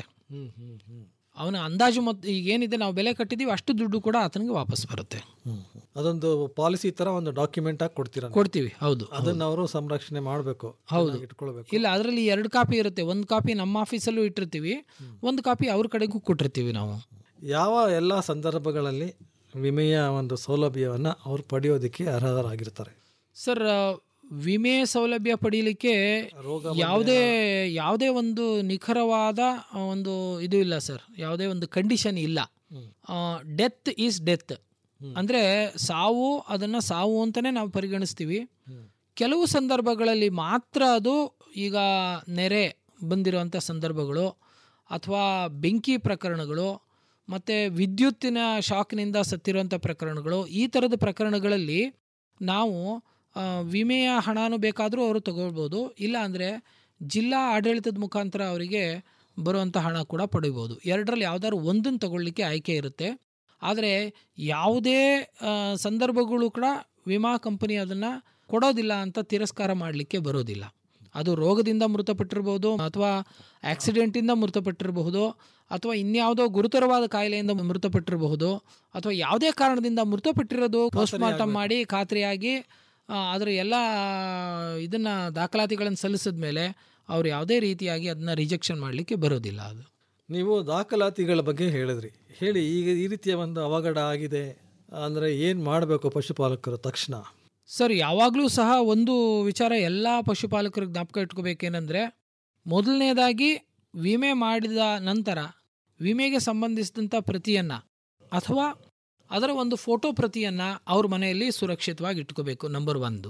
ಅವನ ಅಂದಾಜು ಮೊತ್ತ ಈಗ ಏನಿದೆ ನಾವು ಬೆಲೆ ಕಟ್ಟಿದ್ದೀವಿ ಅಷ್ಟು ದುಡ್ಡು ಕೂಡ ಆತನಿಗೆ ವಾಪಸ್ ಬರುತ್ತೆ ಅದೊಂದು ಪಾಲಿಸಿ ತರ ಒಂದು ಡಾಕ್ಯುಮೆಂಟ್ ಆಗಿ ಕೊಡ್ತೀರ ಕೊಡ್ತೀವಿ ಹೌದು ಅದನ್ನ ಅವರು ಸಂರಕ್ಷಣೆ ಮಾಡಬೇಕು ಹೌದು ಇಟ್ಕೊಳ್ಬೇಕು ಇಲ್ಲ ಅದರಲ್ಲಿ ಎರಡು ಕಾಪಿ ಇರುತ್ತೆ ಒಂದು ಕಾಪಿ ನಮ್ಮ ಆಫೀಸಲ್ಲೂ ಇಟ್ಟಿರ್ತೀವಿ ಒಂದು ಕಾಪಿ ಅವ್ರ ಕಡೆಗೂ ಕೊಟ್ಟಿರ್ತೀವಿ ನಾವು ಯಾವ ಎಲ್ಲ ಸಂದರ್ಭಗಳಲ್ಲಿ ವಿಮೆಯ ಒಂದು ಸೌಲಭ್ಯವನ್ನು ಅವರು ಪಡೆಯೋದಕ್ಕೆ ಅರ್ಹರಾಗಿರ್ತಾರೆ ಸರ್ ವಿಮೆ ಸೌಲಭ್ಯ ಪಡೀಲಿಕ್ಕೆ ಯಾವುದೇ ಯಾವುದೇ ಒಂದು ನಿಖರವಾದ ಆ, ಒಂದು ಇದು ಇಲ್ಲ ಸರ್ ಯಾವುದೇ ಒಂದು ಕಂಡೀಷನ್ ಇಲ್ಲ ಡೆತ್ ಈಸ್ ಡೆತ್ ಅಂದರೆ ಸಾವು ಅದನ್ನು ಸಾವು ಅಂತಲೇ ನಾವು ಪರಿಗಣಿಸ್ತೀವಿ ಕೆಲವು ಸಂದರ್ಭಗಳಲ್ಲಿ ಮಾತ್ರ ಅದು ಈಗ ನೆರೆ ಬಂದಿರುವಂಥ ಸಂದರ್ಭಗಳು ಅಥವಾ ಬೆಂಕಿ ಪ್ರಕರಣಗಳು ಮತ್ತು ವಿದ್ಯುತ್ತಿನ ಶಾಕ್ನಿಂದ ಸತ್ತಿರುವಂಥ ಪ್ರಕರಣಗಳು ಈ ಥರದ ಪ್ರಕರಣಗಳಲ್ಲಿ ನಾವು ಆ, ವಿಮೆಯ ಹಣನೂ ಬೇಕಾದರೂ ಅವರು ತಗೊಳ್ಬೋದು ಇಲ್ಲ ಅಂದರೆ ಜಿಲ್ಲಾ ಆಡಳಿತದ ಮುಖಾಂತರ ಅವರಿಗೆ ಬರುವಂಥ ಹಣ ಕೂಡ ಪಡಿಬೋದು ಎರಡರಲ್ಲಿ ಯಾವ್ದಾದ್ರು ಒಂದನ್ನು ತಗೊಳ್ಳಿಕ್ಕೆ ಆಯ್ಕೆ ಇರುತ್ತೆ ಆದರೆ ಯಾವುದೇ ಆ, ಸಂದರ್ಭಗಳು ಕೂಡ ವಿಮಾ ಕಂಪನಿ ಅದನ್ನು ಕೊಡೋದಿಲ್ಲ ಅಂತ ತಿರಸ್ಕಾರ ಮಾಡಲಿಕ್ಕೆ ಬರೋದಿಲ್ಲ ಅದು ರೋಗದಿಂದ ಮೃತಪಟ್ಟಿರ್ಬೋದು ಅಥವಾ ಆಕ್ಸಿಡೆಂಟಿಂದ ಮೃತಪಟ್ಟಿರಬಹುದು ಅಥವಾ ಇನ್ಯಾವುದೋ ಗುರುತರವಾದ ಕಾಯಿಲೆಯಿಂದ ಮೃತಪಟ್ಟಿರಬಹುದು ಅಥವಾ ಯಾವುದೇ ಕಾರಣದಿಂದ ಮೃತಪಟ್ಟಿರೋದು ಪೋಸ್ಟ್ ಮಾರ್ಟಮ್ ಮಾಡಿ ಖಾತ್ರಿಯಾಗಿ ಆ, ಅದರ ಎಲ್ಲ ಇದನ್ನ ದಾಖಲಾತಿಗಳನ್ನು ಸಲ್ಲಿಸಿದ ಮೇಲೆ ಅವ್ರು ಯಾವುದೇ ರೀತಿಯಾಗಿ ಅದನ್ನ ರಿಜೆಕ್ಷನ್ ಮಾಡಲಿಕ್ಕೆ ಬರೋದಿಲ್ಲ ಅದು ನೀವು ದಾಖಲಾತಿಗಳ ಬಗ್ಗೆ ಹೇಳಿದ್ರಿ ಹೇಳಿ ಈಗ ಈ ರೀತಿಯ ಒಂದು ಅವಘಡ ಆಗಿದೆ ಅಂದರೆ ಏನು ಮಾಡಬೇಕು ಪಶುಪಾಲಕರು ತಕ್ಷಣ ಸರ್ ಯಾವಾಗಲೂ ಸಹ ಒಂದು ವಿಚಾರ ಎಲ್ಲ ಪಶುಪಾಲಕರಿಗೆ ಜ್ಞಾಪಕ ಇಟ್ಕೋಬೇಕೇನೆಂದರೆ ಮೊದಲನೇದಾಗಿ ವಿಮೆ ಮಾಡಿದ ನಂತರ ವಿಮೆಗೆ ಸಂಬಂಧಿಸಿದಂಥ ಪ್ರತಿಯನ್ನು ಅಥವಾ ಅದರ ಒಂದು ಫೋಟೋ ಪ್ರತಿಯನ್ನು ಅವ್ರ ಮನೆಯಲ್ಲಿ ಸುರಕ್ಷಿತವಾಗಿ ಇಟ್ಕೋಬೇಕು ನಂಬರ್ ಒಂದು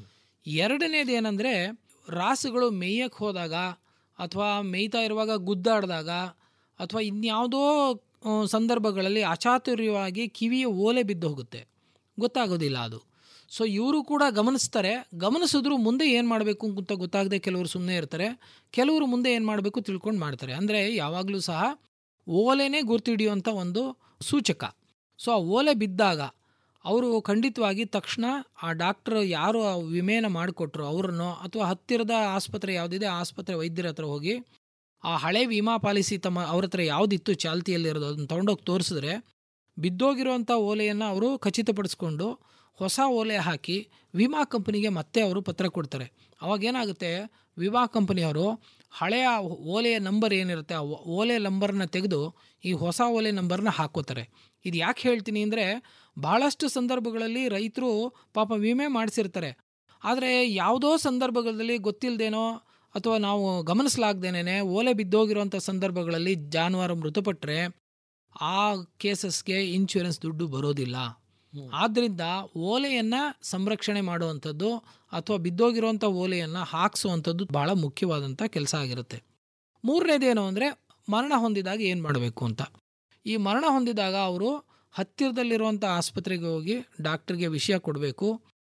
ಎರಡನೇದು ಏನಂದರೆ ರಾಸುಗಳು ಮೇಯಕ್ಕೆ ಹೋದಾಗ ಅಥವಾ ಮೇಯ್ತಾ ಇರುವಾಗ ಗುದ್ದಾಡಿದಾಗ ಅಥವಾ ಇನ್ಯಾವುದೋ ಆ, ಸಂದರ್ಭಗಳಲ್ಲಿ ಅಚಾತುರ್ಯವಾಗಿ ಕಿವಿಯ ಓಲೆ ಬಿದ್ದು ಹೋಗುತ್ತೆ ಗೊತ್ತಾಗೋದಿಲ್ಲ ಅದು ಸೊ ಇವರು ಕೂಡ ಗಮನಿಸ್ತಾರೆ ಗಮನಿಸಿದ್ರು ಮುಂದೆ ಏನು ಮಾಡಬೇಕು ಅಂತ ಗೊತ್ತಾಗದೆ ಕೆಲವರು ಸುಮ್ಮನೆ ಇರ್ತಾರೆ ಕೆಲವರು ಮುಂದೆ ಏನು ಮಾಡಬೇಕು ತಿಳ್ಕೊಂಡು ಮಾಡ್ತಾರೆ ಅಂದರೆ ಯಾವಾಗಲೂ ಸಹ ಓಲೆನೇ ಗುರ್ತಿಡಿಯುವಂಥ ಒಂದು ಸೂಚಕ ಸೊ ಆ ಓಲೆ ಬಿದ್ದಾಗ ಅವರು ಖಂಡಿತವಾಗಿ ತಕ್ಷಣ ಆ ಡಾಕ್ಟರ್ ಯಾರು ಆ ವಿಮೆನ ಮಾಡಿಕೊಟ್ರು ಅವರನ್ನು ಅಥವಾ ಹತ್ತಿರದ ಆಸ್ಪತ್ರೆ ಯಾವುದಿದೆ ಆ ಆಸ್ಪತ್ರೆ ವೈದ್ಯರ ಹತ್ರ ಹೋಗಿ ಆ ಹಳೆ ವಿಮಾ ಪಾಲಿಸಿ ತಮ್ಮ ಅವ್ರ ಹತ್ರ ಯಾವುದಿತ್ತು ಚಾಲ್ತಿಯಲ್ಲಿರೋದು ಅದನ್ನು ತೊಗೊಂಡೋಗಿ ತೋರಿಸಿದ್ರೆ ಬಿದ್ದೋಗಿರುವಂಥ ಓಲೆಯನ್ನು ಅವರು ಖಚಿತಪಡಿಸ್ಕೊಂಡು ಹೊಸ ಓಲೆ ಹಾಕಿ ವಿಮಾ ಕಂಪನಿಗೆ ಮತ್ತೆ ಅವರು ಪತ್ರ ಕೊಡ್ತಾರೆ ಅವಾಗ ಏನಾಗುತ್ತೆ ವಿಮಾ ಕಂಪನಿಯವರು ಹಳೆಯ ಓಲೆಯ ನಂಬರ್ ಏನಿರುತ್ತೆ ಆ ಓಲೆ ನಂಬರ್ನ ತೆಗೆದು ಈ ಹೊಸ ಓಲೆ ನಂಬರ್ನ ಹಾಕೋತಾರೆ ಇದು ಯಾಕೆ ಹೇಳ್ತೀನಿ ಅಂದರೆ ಭಾಳಷ್ಟು ಸಂದರ್ಭಗಳಲ್ಲಿ ರೈತರು ಪಾಪ ವಿಮೆ ಮಾಡಿಸಿರ್ತಾರೆ ಆದರೆ ಯಾವುದೋ ಸಂದರ್ಭಗಳಲ್ಲಿ ಗೊತ್ತಿಲ್ಲದೇನೋ ಅಥವಾ ನಾವು ಗಮನಿಸಲಾಗ್ದೇನೆ ಓಲೆ ಬಿದ್ದೋಗಿರುವಂಥ ಸಂದರ್ಭಗಳಲ್ಲಿ ಜಾನುವಾರು ಮೃತಪಟ್ಟರೆ ಆ ಕೇಸಸ್ಗೆ ಇನ್ಶೂರೆನ್ಸ್ ದುಡ್ಡು ಬರೋದಿಲ್ಲ ಆದ್ದರಿಂದ ಓಲೆಯನ್ನು ಸಂರಕ್ಷಣೆ ಮಾಡುವಂಥದ್ದು ಅಥವಾ ಬಿದ್ದೋಗಿರುವಂಥ ಓಲೆಯನ್ನು ಹಾಕಿಸುವಂಥದ್ದು ಭಾಳ ಮುಖ್ಯವಾದಂಥ ಕೆಲಸ ಆಗಿರುತ್ತೆ ಮೂರನೇದೇನು ಅಂದರೆ ಮರಣ ಹೊಂದಿದಾಗ ಏನು ಮಾಡಬೇಕು ಅಂತ ಈ ಮರಣ ಹೊಂದಿದಾಗ ಅವರು ಹತ್ತಿರದಲ್ಲಿರುವಂಥ ಆಸ್ಪತ್ರೆಗೆ ಹೋಗಿ ಡಾಕ್ಟ್ರಿಗೆ ವಿಷಯ ಕೊಡಬೇಕು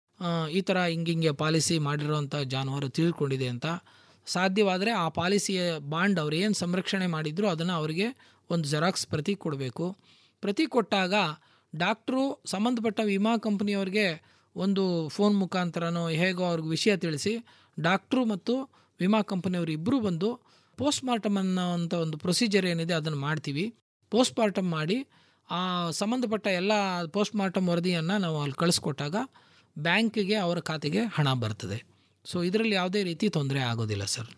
ಈ ಥರ ಹಿಂಗಿಂಗೆ ಪಾಲಿಸಿ ಮಾಡಿರೋವಂಥ ಜಾನುವಾರು ತಿಳ್ಕೊಂಡಿದೆ ಅಂತ ಸಾಧ್ಯವಾದರೆ ಆ ಪಾಲಿಸಿಯ ಬಾಂಡ್ ಅವ್ರು ಏನು ಸಂರಕ್ಷಣೆ ಮಾಡಿದ್ರು ಅದನ್ನು ಅವರಿಗೆ ಒಂದು ಜೆರಾಕ್ಸ್ ಪ್ರತಿ ಕೊಡಬೇಕು ಪ್ರತಿ ಕೊಟ್ಟಾಗ ಡಾಕ್ಟ್ರು ಸಂಬಂಧಪಟ್ಟ ವಿಮಾ ಕಂಪ್ನಿಯವ್ರಿಗೆ ಒಂದು ಫೋನ್ ಮುಖಾಂತರನೋ ಹೇಗೋ ಅವ್ರಿಗೆ ವಿಷಯ ತಿಳಿಸಿ ಡಾಕ್ಟ್ರು ಮತ್ತು ವಿಮಾ ಕಂಪನಿಯವರು ಇಬ್ಬರೂ ಬಂದು ಪೋಸ್ಟ್ ಮಾರ್ಟಮ್ ಅನ್ನೋವಂಥ ಒಂದು ಪ್ರೊಸೀಜರ್ ಏನಿದೆ ಅದನ್ನು ಮಾಡ್ತೀವಿ ಪೋಸ್ಟ್ ಮಾರ್ಟಮ್ ಮಾಡಿ ಆ ಸಂಬಂಧಪಟ್ಟ ಎಲ್ಲ ಪೋಸ್ಟ್ ಮಾರ್ಟಮ್ ವರದಿಯನ್ನು ನಾವು ಅಲ್ಲಿ ಕಳಿಸ್ಕೊಟ್ಟಾಗ ಬ್ಯಾಂಕಿಗೆ ಅವರ ಖಾತೆಗೆ ಹಣ ಬರ್ತದೆ ಸೊ ಇದರಲ್ಲಿ ಯಾವುದೇ ರೀತಿ ತೊಂದರೆ ಆಗೋದಿಲ್ಲ ಸರ್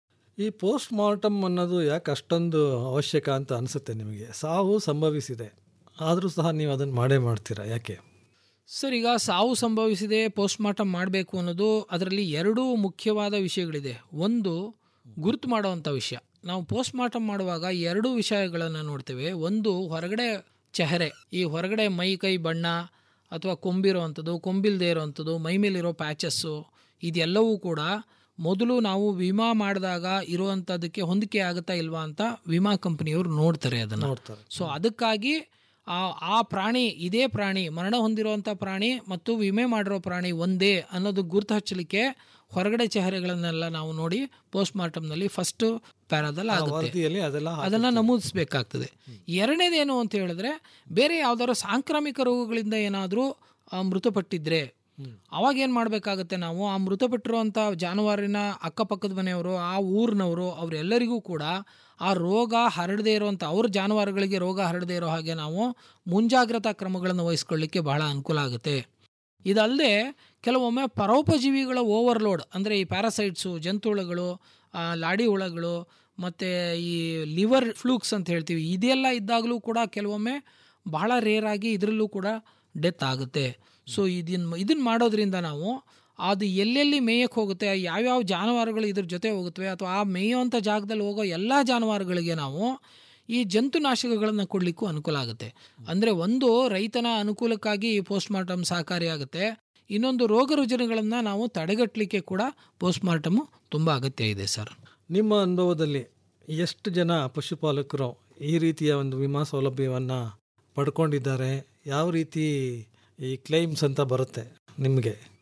ಈ ಪೋಸ್ಟ್ ಮಾರ್ಟಮ್ ಅನ್ನೋದು ಯಾಕೆ ಅಷ್ಟೊಂದು ಅವಶ್ಯಕ ಅಂತ ಅನಿಸುತ್ತೆ ನಿಮಗೆ ಸಾವು ಸಂಭವಿಸಿದೆ ಆದರೂ ಸಹ ನೀವು ಅದನ್ನು ಮಾಡೇ ಮಾಡ್ತೀರಾ ಯಾಕೆ ಸರ್ ಈಗ ಸಾವು ಸಂಭವಿಸಿದೆ ಪೋಸ್ಟ್ ಮಾರ್ಟಮ್ ಮಾಡಬೇಕು ಅನ್ನೋದು ಅದರಲ್ಲಿ ಎರಡೂ ಮುಖ್ಯವಾದ ವಿಷಯಗಳಿದೆ ಒಂದು ಗುರುತು ಮಾಡುವಂಥ ವಿಷಯ ನಾವು ಪೋಸ್ಟ್ ಮಾರ್ಟಮ್ ಮಾಡುವಾಗ ಎರಡೂ ವಿಷಯಗಳನ್ನು ನೋಡ್ತೇವೆ ಒಂದು ಹೊರಗಡೆ ಚೆಹರೆ ಈ ಹೊರಗಡೆ ಮೈ ಕೈ ಬಣ್ಣ ಅಥವಾ ಕೊಂಬಿರುವಂಥದ್ದು ಕೊಂಬಿಲ್ದೇ ಇರೋವಂಥದ್ದು ಮೈ ಮೇಲಿರೋ ಪ್ಯಾಚಸ್ಸು ಇದೆಲ್ಲವೂ ಕೂಡ ಮೊದಲು ನಾವು ವಿಮಾ ಮಾಡಿದಾಗ ಇರುವಂಥದ್ದಕ್ಕೆ ಹೊಂದಿಕೆ ಆಗುತ್ತಾ ಇಲ್ವಾ ಅಂತ ವಿಮಾ ಕಂಪನಿಯವರು ನೋಡ್ತಾರೆ ಅದನ್ನು ನೋಡ್ತಾರೆ ಸೊ ಅದಕ್ಕಾಗಿ ಆ ಆ ಪ್ರಾಣಿ ಇದೇ ಪ್ರಾಣಿ ಮರಣ ಹೊಂದಿರುವಂಥ ಪ್ರಾಣಿ ಮತ್ತು ವಿಮೆ ಮಾಡಿರೋ ಪ್ರಾಣಿ ಒಂದೇ ಅನ್ನೋದು ಗುರುತು ಹಚ್ಚಲಿಕ್ಕೆ ಹೊರಗಡೆ ಚೆಹರೆಗಳನ್ನೆಲ್ಲ ನಾವು ನೋಡಿ ಪೋಸ್ಟ್ ಮಾರ್ಟಮ್ನಲ್ಲಿ ಫಸ್ಟ್ ಪ್ಯಾರಾದಲ್ಲಿ ಆ ಆಗುತ್ತೆ ವರದಿಯಲ್ಲಿ ಅದೆಲ್ಲ ಅದನ್ನು ನಮೂದಿಸಬೇಕಾಗ್ತದೆ ಎರಡನೇದೇನು ಅಂತ ಹೇಳಿದ್ರೆ ಬೇರೆ ಯಾವ್ದಾದ್ರು ಸಾಂಕ್ರಾಮಿಕ ರೋಗಗಳಿಂದ ಏನಾದರೂ ಮೃತಪಟ್ಟಿದ್ರೆ ಅವಾಗ ಏನು ಮಾಡಬೇಕಾಗತ್ತೆ ನಾವು ಆ ಮೃತಪಟ್ಟಿರುವಂಥ ಜಾನುವಾರಿನ ಅಕ್ಕಪಕ್ಕದ ಮನೆಯವರು ಆ ಊರಿನವರು ಅವರೆಲ್ಲರಿಗೂ ಕೂಡ ಆ ರೋಗ ಹರಡದೇ ಇರುವಂಥ ಅವ್ರ ಜಾನುವಾರುಗಳಿಗೆ ರೋಗ ಹರಡದೇ ಇರೋ ಹಾಗೆ ನಾವು ಮುಂಜಾಗ್ರತಾ ಕ್ರಮಗಳನ್ನು ವಹಿಸ್ಕೊಳ್ಳಿಕ್ಕೆ ಬಹಳ ಅನುಕೂಲ ಆಗುತ್ತೆ ಇದಲ್ಲದೆ ಕೆಲವೊಮ್ಮೆ ಪರೋಪಜೀವಿಗಳ ಓವರ್ಲೋಡ್ ಅಂದರೆ ಈ ಪ್ಯಾರಾಸೈಟ್ಸು ಜಂತುಹುಳುಗಳು ಆ, ಲಾಡಿ ಹುಳಗಳು ಮತ್ತು ಈ ಲಿವರ್ ಫ್ಲೂಕ್ಸ್ ಅಂತ ಹೇಳ್ತೀವಿ ಇದೆಲ್ಲ ಇದ್ದಾಗಲೂ ಕೂಡ ಕೆಲವೊಮ್ಮೆ ಬಹಳ ರೇರ್ ಆಗಿ ಇದರಲ್ಲೂ ಕೂಡ ಡೆತ್ ಆಗುತ್ತೆ ಸೊ ಇದನ್ನು ಇದನ್ನು ಮಾಡೋದ್ರಿಂದ ನಾವು ಅದು ಎಲ್ಲೆಲ್ಲಿ ಮೇಯಕ್ಕೆ ಹೋಗುತ್ತೆ ಯಾವ್ಯಾವ ಜಾನುವಾರುಗಳು ಇದ್ರ ಜೊತೆ ಹೋಗುತ್ತವೆ ಅಥವಾ ಆ ಮೇಯುವಂಥ ಜಾಗದಲ್ಲಿ ಹೋಗೋ ಎಲ್ಲ ಜಾನುವಾರುಗಳಿಗೆ ನಾವು ಈ ಜಂತುನಾಶಕಗಳನ್ನು ಕೊಡಲಿಕ್ಕೂ ಅನುಕೂಲ ಆಗುತ್ತೆ ಅಂದರೆ ಒಂದು ರೈತನ ಅನುಕೂಲಕ್ಕಾಗಿ ಈ ಪೋಸ್ಟ್ ಮಾರ್ಟಮ್ ಸಹಕಾರಿಯಾಗುತ್ತೆ ಇನ್ನೊಂದು ರೋಗ ರುಜಿನಗಳನ್ನು ನಾವು ತಡೆಗಟ್ಟಲಿಕ್ಕೆ ಕೂಡ ಪೋಸ್ಟ್ ಮಾರ್ಟಮು ತುಂಬ ಅಗತ್ಯ ಇದೆ ಸರ್ ನಿಮ್ಮ ಅನುಭವದಲ್ಲಿ ಎಷ್ಟು ಜನ ಪಶುಪಾಲಕರು ಈ ರೀತಿಯ ಒಂದು ವಿಮಾ ಸೌಲಭ್ಯವನ್ನು ಪಡ್ಕೊಂಡಿದ್ದಾರೆ ಯಾವ ರೀತಿ ಈ ಕ್ಲೈಮ್ಸ್ ಅಂತ ಬರುತ್ತೆ ನಿಮಗೆ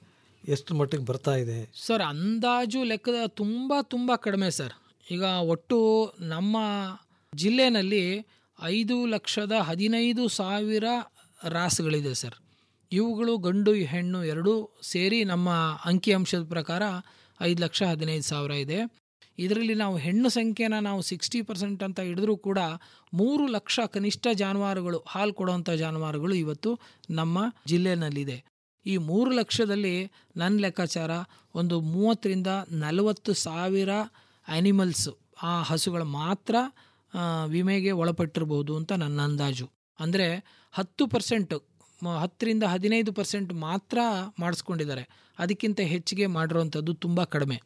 ಎಷ್ಟು ಮಟ್ಟಿಗೆ ಬರ್ತಾ ಇದೆ ಸರ್ ಅಂದಾಜು ಲೆಕ್ಕದ ತುಂಬ ತುಂಬ ಕಡಿಮೆ ಸರ್ ಈಗ ಒಟ್ಟು ನಮ್ಮ ಜಿಲ್ಲೆನಲ್ಲಿ ಐದು ಲಕ್ಷದ ಹದಿನೈದು ಸಾವಿರ ರಾಸುಗಳಿದೆ ಸರ್ ಇವುಗಳು ಗಂಡು ಹೆಣ್ಣು ಎರಡೂ ಸೇರಿ ನಮ್ಮ ಅಂಕಿಅಂಶದ ಪ್ರಕಾರ ಐದು ಲಕ್ಷ ಹದಿನೈದು ಸಾವಿರ ಇದೆ ಇದರಲ್ಲಿ ನಾವು ಹೆಣ್ಣು ಸಂಖ್ಯೆನ ನಾವು ಸಿಕ್ಸ್ಟಿ ಪರ್ಸೆಂಟ್ ಅಂತ ಹಿಡಿದ್ರೂ ಕೂಡ ಮೂರು ಲಕ್ಷ ಕನಿಷ್ಠ ಜಾನುವಾರುಗಳು ಹಾಲು ಕೊಡುವಂಥ ಜಾನುವಾರುಗಳು ಇವತ್ತು ನಮ್ಮ ಜಿಲ್ಲೆನಲ್ಲಿದೆ ಈ ಮೂರು ಲಕ್ಷದಲ್ಲಿ ನನ್ನ ಲೆಕ್ಕಾಚಾರ ಒಂದು ಮೂವತ್ತರಿಂದ ನಲವತ್ತು ಸಾವಿರ ಆ್ಯನಿಮಲ್ಸು ಆ ಹಸುಗಳು ಮಾತ್ರ ಆ, ವಿಮೆಗೆ ಒಳಪಟ್ಟಿರ್ಬೋದು ಅಂತ ನನ್ನ ಅಂದಾಜು ಅಂದರೆ ಹತ್ತು ಪರ್ಸೆಂಟ್ ಹತ್ತರಿಂದ ಹದಿನೈದು ಪರ್ಸೆಂಟ್ ಮಾತ್ರ ಮಾಡಿಸ್ಕೊಂಡಿದ್ದಾರೆ ಅದಕ್ಕಿಂತ ಹೆಚ್ಚಿಗೆ ಮಾಡಿರೋವಂಥದ್ದು ತುಂಬ ಕಡಿಮೆ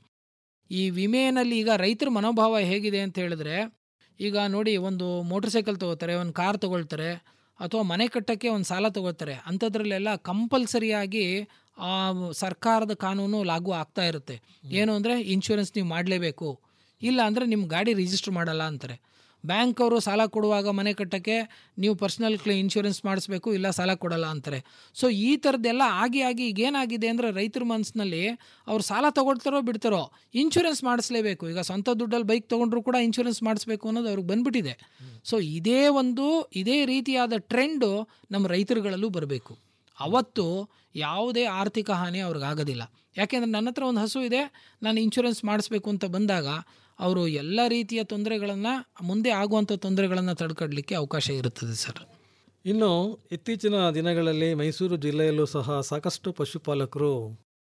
ಈ ವಿಮೆಯಲ್ಲಿ ಈಗ ರೈತರ ಮನೋಭಾವ ಹೇಗಿದೆ ಅಂತ ಹೇಳಿದ್ರೆ ಈಗ ನೋಡಿ ಒಂದು ಮೋಟರ್ ಸೈಕಲ್ ತೊಗೋತಾರೆ ಒಂದು ಕಾರ್ ತೊಗೊಳ್ತಾರೆ ಅಥವಾ ಮನೆ ಕಟ್ಟೋಕ್ಕೆ ಒಂದು ಸಾಲ ತೊಗೊಳ್ತಾರೆ ಅಂಥದ್ರಲ್ಲೆಲ್ಲ ಕಂಪಲ್ಸರಿಯಾಗಿ ಆ ಸರ್ಕಾರದ ಕಾನೂನು ಲಾಗು ಆಗ್ತಾ ಇರುತ್ತೆ ಏನು ಅಂದರೆ ಇನ್ಶೂರೆನ್ಸ್ ನೀವು ಮಾಡಲೇಬೇಕು ಇಲ್ಲ ಅಂದರೆ ನಿಮ್ಮ ಗಾಡಿ ರಿಜಿಸ್ಟರ್ ಮಾಡಲ್ಲ ಅಂತಾರೆ ಬ್ಯಾಂಕ್ ಅವರು ಸಾಲ ಕೊಡುವಾಗ ಮನೆ ಕಟ್ಟೋಕ್ಕೆ ನೀವು ಪರ್ಸ್ನಲ್ ಕ್ಲೇ ಇನ್ಶೂರೆನ್ಸ್ ಮಾಡಿಸ್ಬೇಕು ಇಲ್ಲ ಸಾಲ ಕೊಡಲ್ಲ ಅಂತಾರೆ ಸೊ ಈ ಥರದ್ದೆಲ್ಲ ಆಗಿ ಆಗಿ ಈಗ ಏನಾಗಿದೆ ಅಂದರೆ ರೈತರ ಮನಸ್ಸಿನಲ್ಲಿ ಅವ್ರು ಸಾಲ ತೊಗೊಳ್ತಾರೋ ಬಿಡ್ತಾರೋ ಇನ್ಶೂರೆನ್ಸ್ ಮಾಡಿಸ್ಲೇಬೇಕು ಈಗ ಸ್ವಂತ ದುಡ್ಡಲ್ಲಿ ಬೈಕ್ ತೊಗೊಂಡ್ರು ಕೂಡ ಇನ್ಶೂರೆನ್ಸ್ ಮಾಡಿಸ್ಬೇಕು ಅನ್ನೋದು ಅವ್ರಿಗೆ ಬಂದ್ಬಿಟ್ಟಿದೆ ಸೊ ಇದೇ ಒಂದು ಇದೇ ರೀತಿಯಾದ ಟ್ರೆಂಡು ನಮ್ಮ ರೈತರುಗಳಲ್ಲೂ ಬರಬೇಕು ಅವತ್ತು ಯಾವುದೇ ಆರ್ಥಿಕ ಹಾನಿ ಅವ್ರಿಗಾಗೋದಿಲ್ಲ ಯಾಕೆಂದರೆ ನನ್ನ ಹತ್ರ ಒಂದು ಹಸು ಇದೆ ನಾನು ಇನ್ಶೂರೆನ್ಸ್ ಮಾಡಿಸ್ಬೇಕು ಅಂತ ಬಂದಾಗ ಅವರು ಎಲ್ಲ ರೀತಿಯ ತೊಂದರೆಗಳನ್ನು ಮುಂದೆ ಆಗುವಂಥ ತೊಂದರೆಗಳನ್ನು ತಡ್ಕೊಡ್ಲಿಕ್ಕೆ ಅವಕಾಶ ಇರುತ್ತದೆ ಸರ್ ಇನ್ನು ಇತ್ತೀಚಿನ ದಿನಗಳಲ್ಲಿ ಮೈಸೂರು ಜಿಲ್ಲೆಯಲ್ಲೂ ಸಹ ಸಾಕಷ್ಟು ಪಶುಪಾಲಕರು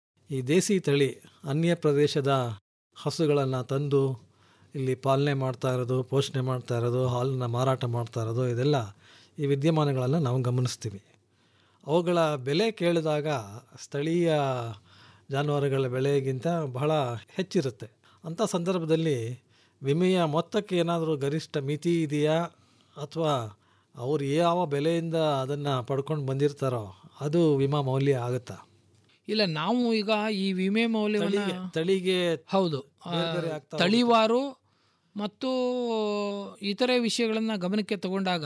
ಈ ದೇಸಿ ತಳಿ ಅನ್ಯ ಪ್ರದೇಶದ ಹಸುಗಳನ್ನು ತಂದು ಇಲ್ಲಿ ಪಾಲನೆ ಮಾಡ್ತಾ ಇರೋದು ಪೋಷಣೆ ಮಾಡ್ತಾ ಇರೋದು ಹಾಲನ್ನ ಮಾರಾಟ ಮಾಡ್ತಾ ಇರೋದು ಇದೆಲ್ಲ ಈ ವಿದ್ಯಮಾನಗಳನ್ನು ನಾವು ಗಮನಿಸ್ತೀವಿ ಅವುಗಳ ಬೆಲೆ ಕೇಳಿದಾಗ ಸ್ಥಳೀಯ ಜಾನುವಾರುಗಳ ಬೆಲೆಗಿಂತ ಬಹಳ ಹೆಚ್ಚಿರುತ್ತೆ ಅಂಥ ಸಂದರ್ಭದಲ್ಲಿ ವಿಮೆಯ ಮೊತ್ತಕ್ಕೆ ಏನಾದರೂ ಗರಿಷ್ಠ ಮಿತಿ ಇದೆಯಾ ಅಥವಾ ಅವ್ರು ಯಾವ ಬೆಲೆಯಿಂದ ಅದನ್ನು ಪಡ್ಕೊಂಡು ಬಂದಿರ್ತಾರೋ ಅದು ವಿಮಾ ಮೌಲ್ಯ ಆಗುತ್ತಾ ಇಲ್ಲ ನಾವು ಈಗ ಈ ವಿಮೆ ಮೌಲ್ಯವನ್ನು ತಳಿಗೆ- ತಳಿಗೆ ಹೌದು ಆ, ಬೇರೆ ಬೇರೆ ಆಗ್ತಾ ತಳಿವಾರು ಮತ್ತು ಇತರೆ ವಿಷಯಗಳನ್ನು ಗಮನಕ್ಕೆ ತಗೊಂಡಾಗ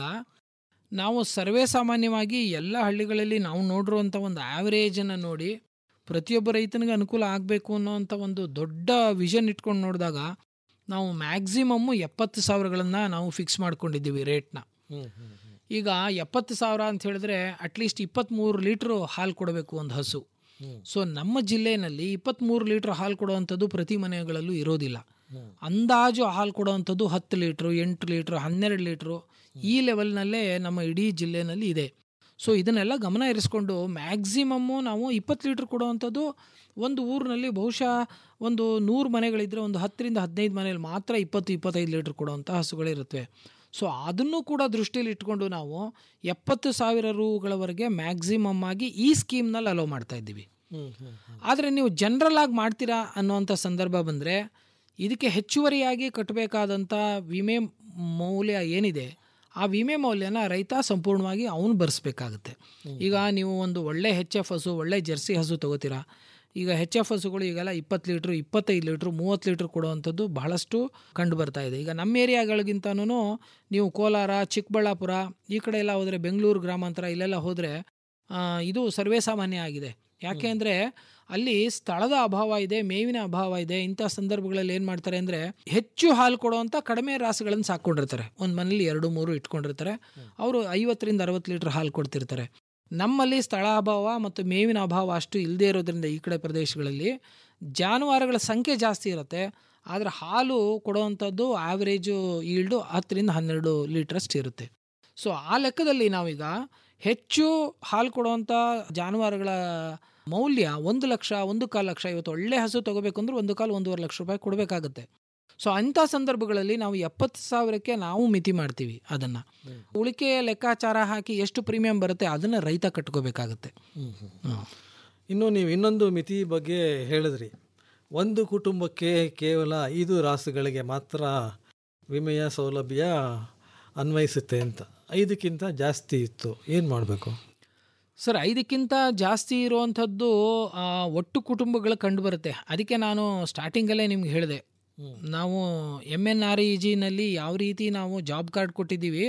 ನಾವು ಸರ್ವೇ ಸಾಮಾನ್ಯವಾಗಿ ಎಲ್ಲ ಹಳ್ಳಿಗಳಲ್ಲಿ ನಾವು ನೋಡಿರುವಂಥ ಒಂದು ಆ್ಯಾವ್ರೇಜನ್ನು ನೋಡಿ ಪ್ರತಿಯೊಬ್ಬ ರೈತನಿಗೆ ಅನುಕೂಲ ಆಗಬೇಕು ಅನ್ನೋವಂಥ ಒಂದು ದೊಡ್ಡ ವಿಷನ್ ಇಟ್ಕೊಂಡು ನೋಡಿದಾಗ ನಾವು ಮ್ಯಾಕ್ಸಿಮಮ್ಮು ಎಪ್ಪತ್ತು ಸಾವಿರಗಳನ್ನು ನಾವು ಫಿಕ್ಸ್ ಮಾಡ್ಕೊಂಡಿದ್ದೀವಿ ರೇಟ್ನ ಹ್ಮ್, ಹ್ಮ್, ಹ್ಮ್. ಈಗ ಎಪ್ಪತ್ತು ಸಾವಿರ ಅಂತ ಹೇಳಿದ್ರೆ ಅಟ್ಲೀಸ್ಟ್ ಇಪ್ಪತ್ತ್ಮೂರು ಲೀಟ್ರು ಹಾಲು ಕೊಡಬೇಕು ಒಂದು ಹಸು ಹ್ಮ್. ಸೊ ನಮ್ಮ ಜಿಲ್ಲೆಯಲ್ಲಿ ಇಪ್ಪತ್ತ್ಮೂರು ಲೀಟ್ರ್ ಹಾಲು ಕೊಡುವಂಥದ್ದು ಪ್ರತಿ ಮನೆಗಳಲ್ಲೂ ಇರೋದಿಲ್ಲ ಹ್ಮ್. ಅಂದಾಜು ಹಾಲು ಕೊಡುವಂಥದ್ದು ಹತ್ತು ಲೀಟ್ರು ಎಂಟು ಲೀಟ್ರು ಹನ್ನೆರಡು ಲೀಟ್ರು ಈ ಲೆವೆಲ್ನಲ್ಲೇ ನಮ್ಮ ಇಡೀ ಜಿಲ್ಲೆನಲ್ಲಿ ಇದೆ ಸೊ ಇದನ್ನೆಲ್ಲ ಗಮನ ಇರಿಸ್ಕೊಂಡು ಮ್ಯಾಕ್ಸಿಮಮ್ಮು ನಾವು ಇಪ್ಪತ್ತು ಲೀಟ್ರ್ ಕೊಡುವಂಥದ್ದು ಒಂದು ಊರಿನಲ್ಲಿ ಬಹುಶಃ ಒಂದು ನೂರು ಮನೆಗಳಿದ್ದರೆ ಒಂದು ಹತ್ತರಿಂದ ಹದಿನೈದು ಮನೆಯಲ್ಲಿ ಮಾತ್ರ ಇಪ್ಪತ್ತು ಇಪ್ಪತ್ತೈದು ಲೀಟ್ರ್ ಕೊಡುವಂಥ ಹಸುಗಳಿರುತ್ತವೆ ಸೊ ಅದನ್ನು ಕೂಡ ದೃಷ್ಟಿಯಲ್ಲಿ ಇಟ್ಕೊಂಡು ನಾವು ಎಪ್ಪತ್ತು ಸಾವಿರ ರೂಗಳವರೆಗೆ ಮ್ಯಾಕ್ಸಿಮಮ್ ಆಗಿ ಈ ಸ್ಕೀಮ್ನಲ್ಲಿ ಅಲೋ ಮಾಡ್ತಾ ಇದ್ದೀವಿ ಹ್ಮ್, ಹ್ಮ್, ಹ್ಮ್. ಆದರೆ ನೀವು ಜನರಲ್ ಆಗಿ ಮಾಡ್ತೀರಾ ಅನ್ನೋವಂಥ ಸಂದರ್ಭ ಬಂದರೆ ಇದಕ್ಕೆ ಹೆಚ್ಚುವರಿಯಾಗಿ ಕಟ್ಟಬೇಕಾದಂಥ ವಿಮೆ ಮೌಲ್ಯ ಏನಿದೆ ಆ ವಿಮೆ ಮೌಲ್ಯನ ರೈತ ಸಂಪೂರ್ಣವಾಗಿ ಅವನು ಭರಿಸ್ಬೇಕಾಗುತ್ತೆ ಈಗ ನೀವು ಒಂದು ಒಳ್ಳೆ ಹೆಚ್ ಎಫ್ ಹಸು ಒಳ್ಳೆ ಜರ್ಸಿ ಹಸು ತಗೋತೀರಾ ಈಗ ಹೆಚ್ ಎಫ್ ಹಸುಗಳು ಈಗೆಲ್ಲ ಇಪ್ಪತ್ತು ಲೀಟ್ರು ಇಪ್ಪತ್ತೈದು ಲೀಟ್ರು ಮೂವತ್ತು ಲೀಟ್ರ್ ಕೊಡುವಂಥದ್ದು ಬಹಳಷ್ಟು ಕಂಡು ಬರ್ತಾ ಇದೆ ಈಗ ನಮ್ಮ ಏರಿಯಾಗಳಿಗಿಂತನೂ ನೀವು ಕೋಲಾರ ಚಿಕ್ಕಬಳ್ಳಾಪುರ ಈ ಕಡೆ ಎಲ್ಲ ಹೋದರೆ ಬೆಂಗಳೂರು ಗ್ರಾಮಾಂತರ ಇಲ್ಲೆಲ್ಲ ಹೋದರೆ ಇದು ಸರ್ವೇ ಸಾಮಾನ್ಯ ಆಗಿದೆ ಯಾಕೆ ಅಂದರೆ ಅಲ್ಲಿ ಸ್ಥಳದ ಅಭಾವ ಇದೆ ಮೇವಿನ ಅಭಾವ ಇದೆ ಇಂಥ ಸಂದರ್ಭಗಳಲ್ಲಿ ಏನು ಮಾಡ್ತಾರೆ ಅಂದರೆ ಹೆಚ್ಚು ಹಾಲು ಕೊಡುವಂಥ ಕಡಿಮೆ ರಾಸುಗಳನ್ನು ಸಾಕೊಂಡಿರ್ತಾರೆ ಒಂದು ಮನೇಲಿ ಎರಡು ಮೂರು ಇಟ್ಕೊಂಡಿರ್ತಾರೆ ಅವರು ಐವತ್ತರಿಂದ ಅರವತ್ತು ಲೀಟ್ರ್ ಹಾಲು ಕೊಡ್ತಿರ್ತಾರೆ ನಮ್ಮಲ್ಲಿ ಸ್ಥಳ ಅಭಾವ ಮತ್ತು ಮೇವಿನ ಅಭಾವ ಅಷ್ಟು ಇಲ್ಲದೇ ಇರೋದ್ರಿಂದ ಈ ಕಡೆ ಪ್ರದೇಶಗಳಲ್ಲಿ ಜಾನುವಾರುಗಳ ಸಂಖ್ಯೆ ಜಾಸ್ತಿ ಇರುತ್ತೆ ಆದರೆ ಹಾಲು ಕೊಡುವಂಥದ್ದು ಆವ್ರೇಜು ಈಲ್ಡು ಹತ್ತರಿಂದ ಹನ್ನೆರಡು ಲೀಟ್ರಷ್ಟು ಇರುತ್ತೆ ಸೊ ಆ ಲೆಕ್ಕದಲ್ಲಿ ನಾವೀಗ ಹೆಚ್ಚು ಹಾಲು ಕೊಡುವಂಥ ಜಾನುವಾರುಗಳ ಮೌಲ್ಯ ಒಂದು ಲಕ್ಷ ಒಂದು ಕಾಲು ಲಕ್ಷ ಇವತ್ತು ಒಳ್ಳೆ ಹಸು ತೊಗೋಬೇಕು ಅಂದ್ರೆ ಒಂದು ಕಾಲು ಒಂದೂವರೆ ಲಕ್ಷ ರೂಪಾಯಿ ಕೊಡಬೇಕಾಗತ್ತೆ ಸೊ ಅಂಥ ಸಂದರ್ಭಗಳಲ್ಲಿ ನಾವು ಎಪ್ಪತ್ತು ಸಾವಿರಕ್ಕೆ ನಾವು ಮಿತಿ ಮಾಡ್ತೀವಿ ಅದನ್ನು ಉಳಿಕೆ ಲೆಕ್ಕಾಚಾರ ಹಾಕಿ ಎಷ್ಟು ಪ್ರೀಮಿಯಂ ಬರುತ್ತೆ ಅದನ್ನು ರೈತ ಕಟ್ಕೋಬೇಕಾಗತ್ತೆ ಹ್ಮ್, ಹ್ಮ್. ಇನ್ನು ನೀವು ಇನ್ನೊಂದು ಮಿತಿ ಬಗ್ಗೆ ಹೇಳಿದ್ರಿ ಒಂದು ಕುಟುಂಬಕ್ಕೆ ಕೇವಲ ಐದು ರಾಸುಗಳಿಗೆ ಮಾತ್ರ ವಿಮೆಯ ಸೌಲಭ್ಯ ಅನ್ವಯಿಸುತ್ತೆ ಅಂತ ಐದಕ್ಕಿಂತ ಜಾಸ್ತಿ ಇತ್ತು ಏನು ಮಾಡಬೇಕು ಸರ್ ಐದಕ್ಕಿಂತ ಜಾಸ್ತಿ ಇರುವಂಥದ್ದು ಆ, ಒಟ್ಟು ಕುಟುಂಬಗಳು ಕಂಡುಬರುತ್ತೆ ಅದಕ್ಕೆ ನಾನು ಸ್ಟಾರ್ಟಿಂಗಲ್ಲೇ ನಿಮ್ಗೆ ಹೇಳಿದೆ ನಾವು ಎಮ್ ಎನ್ ಆರ್ ಇ ಜಿನಲ್ಲಿ ಯಾವ ರೀತಿ ನಾವು ಜಾಬ್ ಕಾರ್ಡ್ ಕೊಟ್ಟಿದ್ದೀವಿ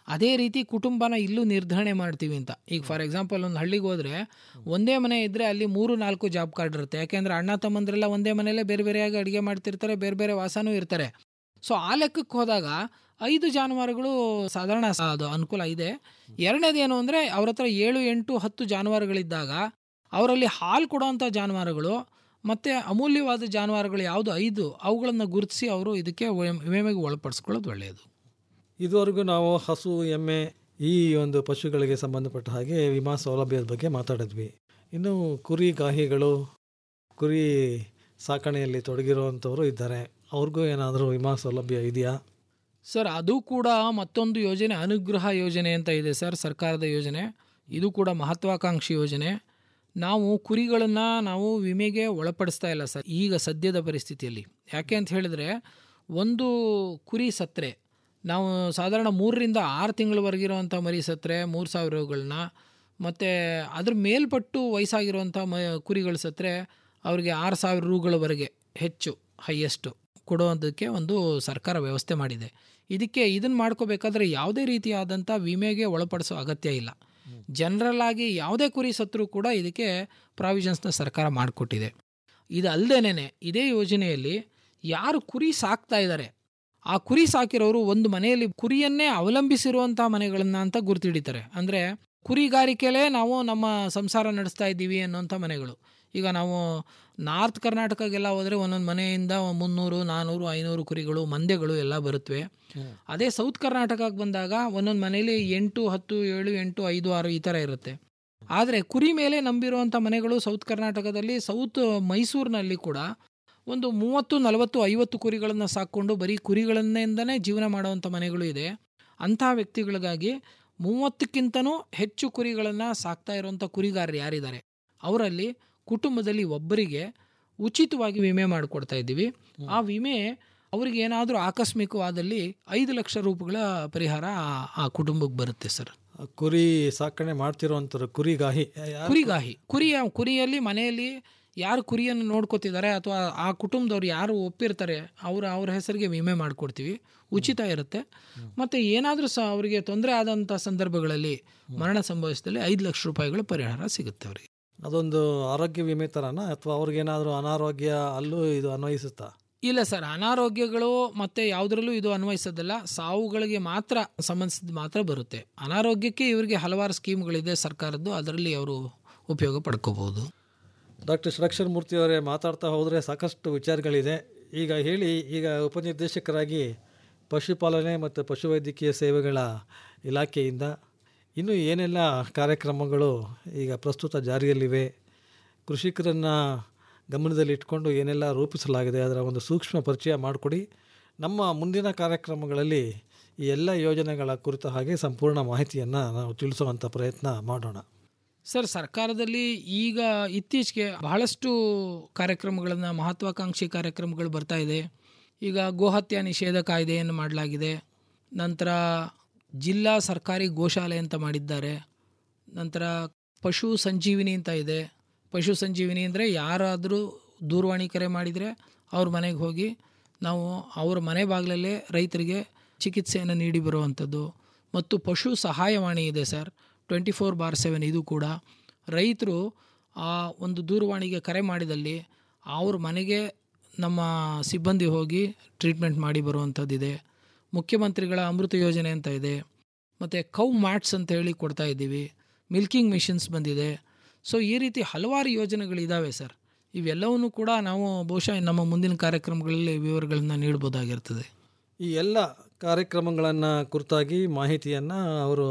ಅದೇ ರೀತಿ ಕುಟುಂಬನ ಇಲ್ಲೂ ನಿರ್ಧರಣೆ ಮಾಡ್ತೀವಿ ಅಂತ ಈಗ ಫಾರ್ ಎಕ್ಸಾಂಪಲ್ ಒಂದು ಹಳ್ಳಿಗೆ ಹೋದರೆ ಒಂದೇ ಮನೆ ಇದ್ದರೆ ಅಲ್ಲಿ ಮೂರು ನಾಲ್ಕು ಜಾಬ್ ಕಾರ್ಡ್ ಇರುತ್ತೆ ಯಾಕೆಂದರೆ ಅಣ್ಣ ತಮ್ಮಂದ್ರೆಲ್ಲ ಒಂದೇ ಮನೆಯಲ್ಲೇ ಬೇರೆ ಬೇರೆಯಾಗಿ ಅಡುಗೆ ಮಾಡ್ತಿರ್ತಾರೆ ಬೇರೆ ಬೇರೆ ವಾಸನೂ ಇರ್ತಾರೆ ಸೊ ಆ ಲೆಕ್ಕಕ್ಕೆ ಹೋದಾಗ ಐದು ಜಾನುವಾರುಗಳು ಸಾಧಾರಣ ಸ- ಅದು ಅನುಕೂಲ ಇದೆ ಎರಡನೇದು ಏನು ಅಂದರೆ ಅವ್ರ ಹತ್ರ ಏಳು ಎಂಟು ಹತ್ತು ಜಾನುವಾರುಗಳಿದ್ದಾಗ ಅವರಲ್ಲಿ ಹಾಲು ಕೊಡುವಂಥ ಜಾನುವಾರುಗಳು ಮತ್ತು ಅಮೂಲ್ಯವಾದ ಜಾನುವಾರುಗಳು ಯಾವುದು ಐದು ಅವುಗಳನ್ನು ಗುರುತಿಸಿ ಅವರು ಇದಕ್ಕೆ ವಿ- ವಿಮೆಗೆ ಒಳಪಡಿಸ್ಕೊಳ್ಳೋದು ಒಳ್ಳೆಯದು ಇದುವರೆಗೂ ನಾವು ಹಸು ಎಮ್ಮೆ ಈ ಒಂದು ಪಶುಗಳಿಗೆ ಸಂಬಂಧಪಟ್ಟ ಹಾಗೆ ವಿಮಾ ಸೌಲಭ್ಯದ ಬಗ್ಗೆ ಮಾತಾಡಿದ್ವಿ ಇನ್ನು ಕುರಿ ಗಾಹಿಗಳು ಕುರಿ ಸಾಕಣೆಯಲ್ಲಿ ತೊಡಗಿರುವಂಥವರು ಇದ್ದಾರೆ ಅವ್ರಿಗೂ ಏನಾದರೂ ವಿಮಾ ಸೌಲಭ್ಯ ಇದೆಯಾ ಸರ್ ಅದು ಕೂಡ ಮತ್ತೊಂದು ಯೋಜನೆ ಅನುಗ್ರಹ ಯೋಜನೆ ಅಂತ ಇದೆ ಸರ್ ಸರ್ಕಾರದ ಯೋಜನೆ ಇದು ಕೂಡ ಮಹತ್ವಾಕಾಂಕ್ಷಿ ಯೋಜನೆ ನಾವು ಕುರಿಗಳನ್ನು ನಾವು ವಿಮೆಗೆ ಒಳಪಡಿಸ್ತಾ ಇಲ್ಲ ಸರ್ ಈಗ ಸದ್ಯದ ಪರಿಸ್ಥಿತಿಯಲ್ಲಿ ಯಾಕೆ ಅಂತ ಹೇಳಿದ್ರೆ ಒಂದು ಕುರಿ ಸತ್ರೆ ನಾವು ಸಾಧಾರಣ ಮೂರರಿಂದ ಆರು ತಿಂಗಳವರೆಗಿರುವಂಥ ಮರಿ ಸತ್ರೆ ಮೂರು ಸಾವಿರ ರುಗಳನ್ನ ಮತ್ತು ಅದ್ರ ಮೇಲ್ಪಟ್ಟು ವಯಸ್ಸಾಗಿರುವಂಥ ಮ ಕುರಿಗಳು ಸತ್ರೆ ಅವ್ರಿಗೆ ಆರು ಸಾವಿರ ರೂಗಳವರೆಗೆ ಹೆಚ್ಚು ಹೈಯೆಸ್ಟು ಕೊಡುವಂಥಕ್ಕೆ ಒಂದು ಸರ್ಕಾರ ವ್ಯವಸ್ಥೆ ಮಾಡಿದೆ ಇದಕ್ಕೆ ಇದನ್ನು ಮಾಡ್ಕೋಬೇಕಾದ್ರೆ ಯಾವುದೇ ರೀತಿಯಾದಂಥ ವಿಮೆಗೆ ಒಳಪಡಿಸೋ ಅಗತ್ಯ ಇಲ್ಲ ಜನರಲ್ ಆಗಿ ಯಾವುದೇ ಕುರಿ ಸತ್ರು ಕೂಡ ಇದಕ್ಕೆ ಪ್ರಾವಿಷನ್ಸ್ನ ಸರ್ಕಾರ ಮಾಡಿಕೊಟ್ಟಿದೆ ಇದು ಅಲ್ಲದೇನೆ ಇದೇ ಯೋಜನೆಯಲ್ಲಿ ಯಾರು ಕುರಿ ಸಾಕ್ತಾ ಇದ್ದಾರೆ ಆ ಕುರಿ ಸಾಕಿರೋರು ಒಂದು ಮನೆಯಲ್ಲಿ ಕುರಿಯನ್ನೇ ಅವಲಂಬಿಸಿರುವಂಥ ಮನೆಗಳನ್ನ ಅಂತ ಗುರುತಿಡಿತಾರೆ ಅಂದರೆ ಕುರಿಗಾರಿಕೆಲೇ ನಾವು ನಮ್ಮ ಸಂಸಾರ ನಡೆಸ್ತಾ ಇದ್ದೀವಿ ಅನ್ನೋಂಥ ಮನೆಗಳು ಈಗ ನಾವು ನಾರ್ತ್ ಕರ್ನಾಟಕಗೆಲ್ಲ ಹೋದರೆ ಒಂದೊಂದು ಮನೆಯಿಂದ ಮುನ್ನೂರು ನಾನ್ನೂರು ಐನೂರು ಕುರಿಗಳು ಮಂದೆಗಳು ಎಲ್ಲ ಬರುತ್ತವೆ ಅದೇ ಸೌತ್ ಕರ್ನಾಟಕಕ್ಕೆ ಬಂದಾಗ ಒಂದೊಂದು ಮನೇಲಿ ಎಂಟು ಹತ್ತು ಏಳು ಎಂಟು ಐದು ಆರು ಈ ಥರ ಇರುತ್ತೆ ಆದರೆ ಕುರಿ ಮೇಲೆ ನಂಬಿರುವಂಥ ಮನೆಗಳು ಸೌತ್ ಕರ್ನಾಟಕದಲ್ಲಿ ಸೌತ್ ಮೈಸೂರಿನಲ್ಲಿ ಕೂಡ ಒಂದು ಮೂವತ್ತು ನಲವತ್ತು ಐವತ್ತು ಕುರಿಗಳನ್ನು ಸಾಕ್ಕೊಂಡು ಬರೀ ಕುರಿಗಳನ್ನಿಂದನೇ ಜೀವನ ಮಾಡುವಂಥ ಮನೆಗಳು ಇದೆ ಅಂಥ ವ್ಯಕ್ತಿಗಳಿಗಾಗಿ ಮೂವತ್ತಕ್ಕಿಂತನೂ ಹೆಚ್ಚು ಕುರಿಗಳನ್ನು ಸಾಕ್ತಾ ಇರುವಂಥ ಕುರಿಗಾರರು ಯಾರಿದ್ದಾರೆ ಅವರಲ್ಲಿ ಕುಟುಂಬದಲ್ಲಿ ಒಬ್ಬರಿಗೆ ಉಚಿತವಾಗಿ ವಿಮೆ ಮಾಡಿಕೊಡ್ತಾ ಇದ್ದೀವಿ ಆ ವಿಮೆ ಅವ್ರಿಗೆ ಏನಾದರೂ ಆಕಸ್ಮಿಕವಾದಲ್ಲಿ ಐದು ಲಕ್ಷ ರೂಪಾಯಿಗಳ ಪರಿಹಾರ ಆ- ಆ ಕುಟುಂಬಕ್ಕೆ ಬರುತ್ತೆ ಸರ್ ಕುರಿ ಸಾಕಣೆ ಮಾಡ್ತಿರುವಂಥವ್ರು ಕುರಿಗಾಹಿ ಯಾರು- ಕುರಿಗಾಹಿ ಕುರಿಯ ಕುರಿಯಲ್ಲಿ ಮನೆಯಲ್ಲಿ ಯಾರು ಕುರಿಯನ್ನು ನೋಡ್ಕೋತಿದ್ದಾರೆ ಅಥವಾ ಆ ಕುಟುಂಬದವ್ರು ಯಾರು ಒಪ್ಪಿರ್ತಾರೆ ಅವರ ಅವ್ರ ಹೆಸರಿಗೆ ವಿಮೆ ಮಾಡಿಕೊಡ್ತೀವಿ ಉಚಿತ ಇರುತ್ತೆ ಮತ್ತು ಏನಾದರೂ ಸಹ ಅವರಿಗೆ ತೊಂದರೆ ಆದಂಥ ಸಂದರ್ಭಗಳಲ್ಲಿ ಮರಣ ಸಂಭವಿಸಿದಲ್ಲಿ ಐದು ಲಕ್ಷ ರೂಪಾಯಿಗಳ ಪರಿಹಾರ ಸಿಗುತ್ತೆ ಅವರಿಗೆ ಅದೊಂದು ಆರೋಗ್ಯ ವಿಮೆ ಥರನಾ ಅಥವಾ ಅವ್ರಿಗೇನಾದರೂ ಅನಾರೋಗ್ಯ ಅಲ್ಲೂ ಇದು ಅನ್ವಯಿಸುತ್ತಾ ಇಲ್ಲ ಸರ್ ಅನಾರೋಗ್ಯಗಳು ಮತ್ತೆ ಯಾವುದರಲ್ಲೂ ಇದು ಅನ್ವಯಿಸೋದಿಲ್ಲ ಸಾವುಗಳಿಗೆ ಮಾತ್ರ ಸಂಬಂಧಿಸಿದ ಮಾತ್ರ ಬರುತ್ತೆ ಅನಾರೋಗ್ಯಕ್ಕೆ ಇವರಿಗೆ ಹಲವಾರು ಸ್ಕೀಮ್ಗಳಿದೆ ಸರ್ಕಾರದ್ದು ಅದರಲ್ಲಿ ಅವರು ಉಪಯೋಗ ಪಡ್ಕೋಬಹುದು ಡಾಕ್ಟರ್ ಷಡಕ್ಷರ ಮೂರ್ತಿಯವರೇ ಮಾತಾಡ್ತಾ ಹೋದರೆ ಸಾಕಷ್ಟು ವಿಚಾರಗಳಿದೆ ಈಗ ಹೇಳಿ ಈಗ ಉಪನಿರ್ದೇಶಕರಾಗಿ ಪಶುಪಾಲನೆ ಮತ್ತು ಪಶುವೈದ್ಯಕೀಯ ಸೇವೆಗಳ ಇಲಾಖೆಯಿಂದ ಇನ್ನೂ ಏನೆಲ್ಲ ಕಾರ್ಯಕ್ರಮಗಳು ಈಗ ಪ್ರಸ್ತುತ ಜಾರಿಯಲ್ಲಿವೆ ಕೃಷಿಕರನ್ನು ಗಮನದಲ್ಲಿಟ್ಕೊಂಡು ಏನೆಲ್ಲ ರೂಪಿಸಲಾಗಿದೆ ಅದರ ಒಂದು ಸೂಕ್ಷ್ಮ ಪರಿಚಯ ಮಾಡಿಕೊಡಿ ನಮ್ಮ ಮುಂದಿನ ಕಾರ್ಯಕ್ರಮಗಳಲ್ಲಿ ಈ ಎಲ್ಲ ಯೋಜನೆಗಳ ಕುರಿತ ಹಾಗೆ ಸಂಪೂರ್ಣ ಮಾಹಿತಿಯನ್ನು ನಾವು ತಿಳಿಸುವಂಥ ಪ್ರಯತ್ನ ಮಾಡೋಣ ಸರ್ ಸರ್ಕಾರದಲ್ಲಿ ಈಗ ಇತ್ತೀಚೆಗೆ ಬಹಳಷ್ಟು ಕಾರ್ಯಕ್ರಮಗಳನ್ನು ಮಹತ್ವಾಕಾಂಕ್ಷಿ ಕಾರ್ಯಕ್ರಮಗಳು ಬರ್ತಾ ಇದೆ ಈಗ ಗೋಹತ್ಯೆ ನಿಷೇಧ ಕಾಯ್ದೆಯನ್ನು ಮಾಡಲಾಗಿದೆ ನಂತರ ಜಿಲ್ಲಾ ಸರ್ಕಾರಿ ಗೋಶಾಲೆ ಅಂತ ಮಾಡಿದ್ದಾರೆ ನಂತರ ಪಶು ಸಂಜೀವಿನಿ ಅಂತ ಇದೆ ಪಶು ಸಂಜೀವಿನಿ ಅಂದರೆ ಯಾರಾದರೂ ದೂರವಾಣಿ ಕರೆ ಮಾಡಿದರೆ ಅವ್ರ ಮನೆಗೆ ಹೋಗಿ ನಾವು ಅವ್ರ ಮನೆ ಬಾಗಿಲಲ್ಲೇ ರೈತರಿಗೆ ಚಿಕಿತ್ಸೆಯನ್ನು ನೀಡಿ ಬರುವಂಥದ್ದು ಮತ್ತು ಪಶು ಸಹಾಯವಾಣಿ ಇದೆ sir twenty four bar seven ಇದು ಕೂಡ ರೈತರು ಆ ಒಂದು ದೂರವಾಣಿಗೆ ಕರೆ ಮಾಡಿದಲ್ಲಿ ಅವ್ರ ಮನೆಗೆ ನಮ್ಮ ಸಿಬ್ಬಂದಿ ಹೋಗಿ ಟ್ರೀಟ್ಮೆಂಟ್ ಮಾಡಿ ಬರುವಂಥದ್ದಿದೆ ಮುಖ್ಯಮಂತ್ರಿಗಳ ಅಮೃತ ಯೋಜನೆ ಅಂತ ಇದೆ ಮತ್ತು ಕೌ ಮ್ಯಾಟ್ಸ್ ಅಂತ ಹೇಳಿ ಕೊಡ್ತಾ ಇದ್ದೀವಿ ಮಿಲ್ಕಿಂಗ್ ಮಿಷನ್ಸ್ ಬಂದಿದೆ ಸೊ ಈ ರೀತಿ ಹಲವಾರು ಯೋಜನೆಗಳಿದ್ದಾವೆ ಸರ್ ಇವೆಲ್ಲವನ್ನೂ ಕೂಡ ನಾವು ಬಹುಶಃ ನಮ್ಮ ಮುಂದಿನ ಕಾರ್ಯಕ್ರಮಗಳಲ್ಲಿ ವಿವರಗಳನ್ನು ನೀಡ್ಬೋದಾಗಿರ್ತದೆ ಈ ಎಲ್ಲ ಕಾರ್ಯಕ್ರಮಗಳನ್ನು ಕುರಿತಾಗಿ ಮಾಹಿತಿಯನ್ನು ಅವರು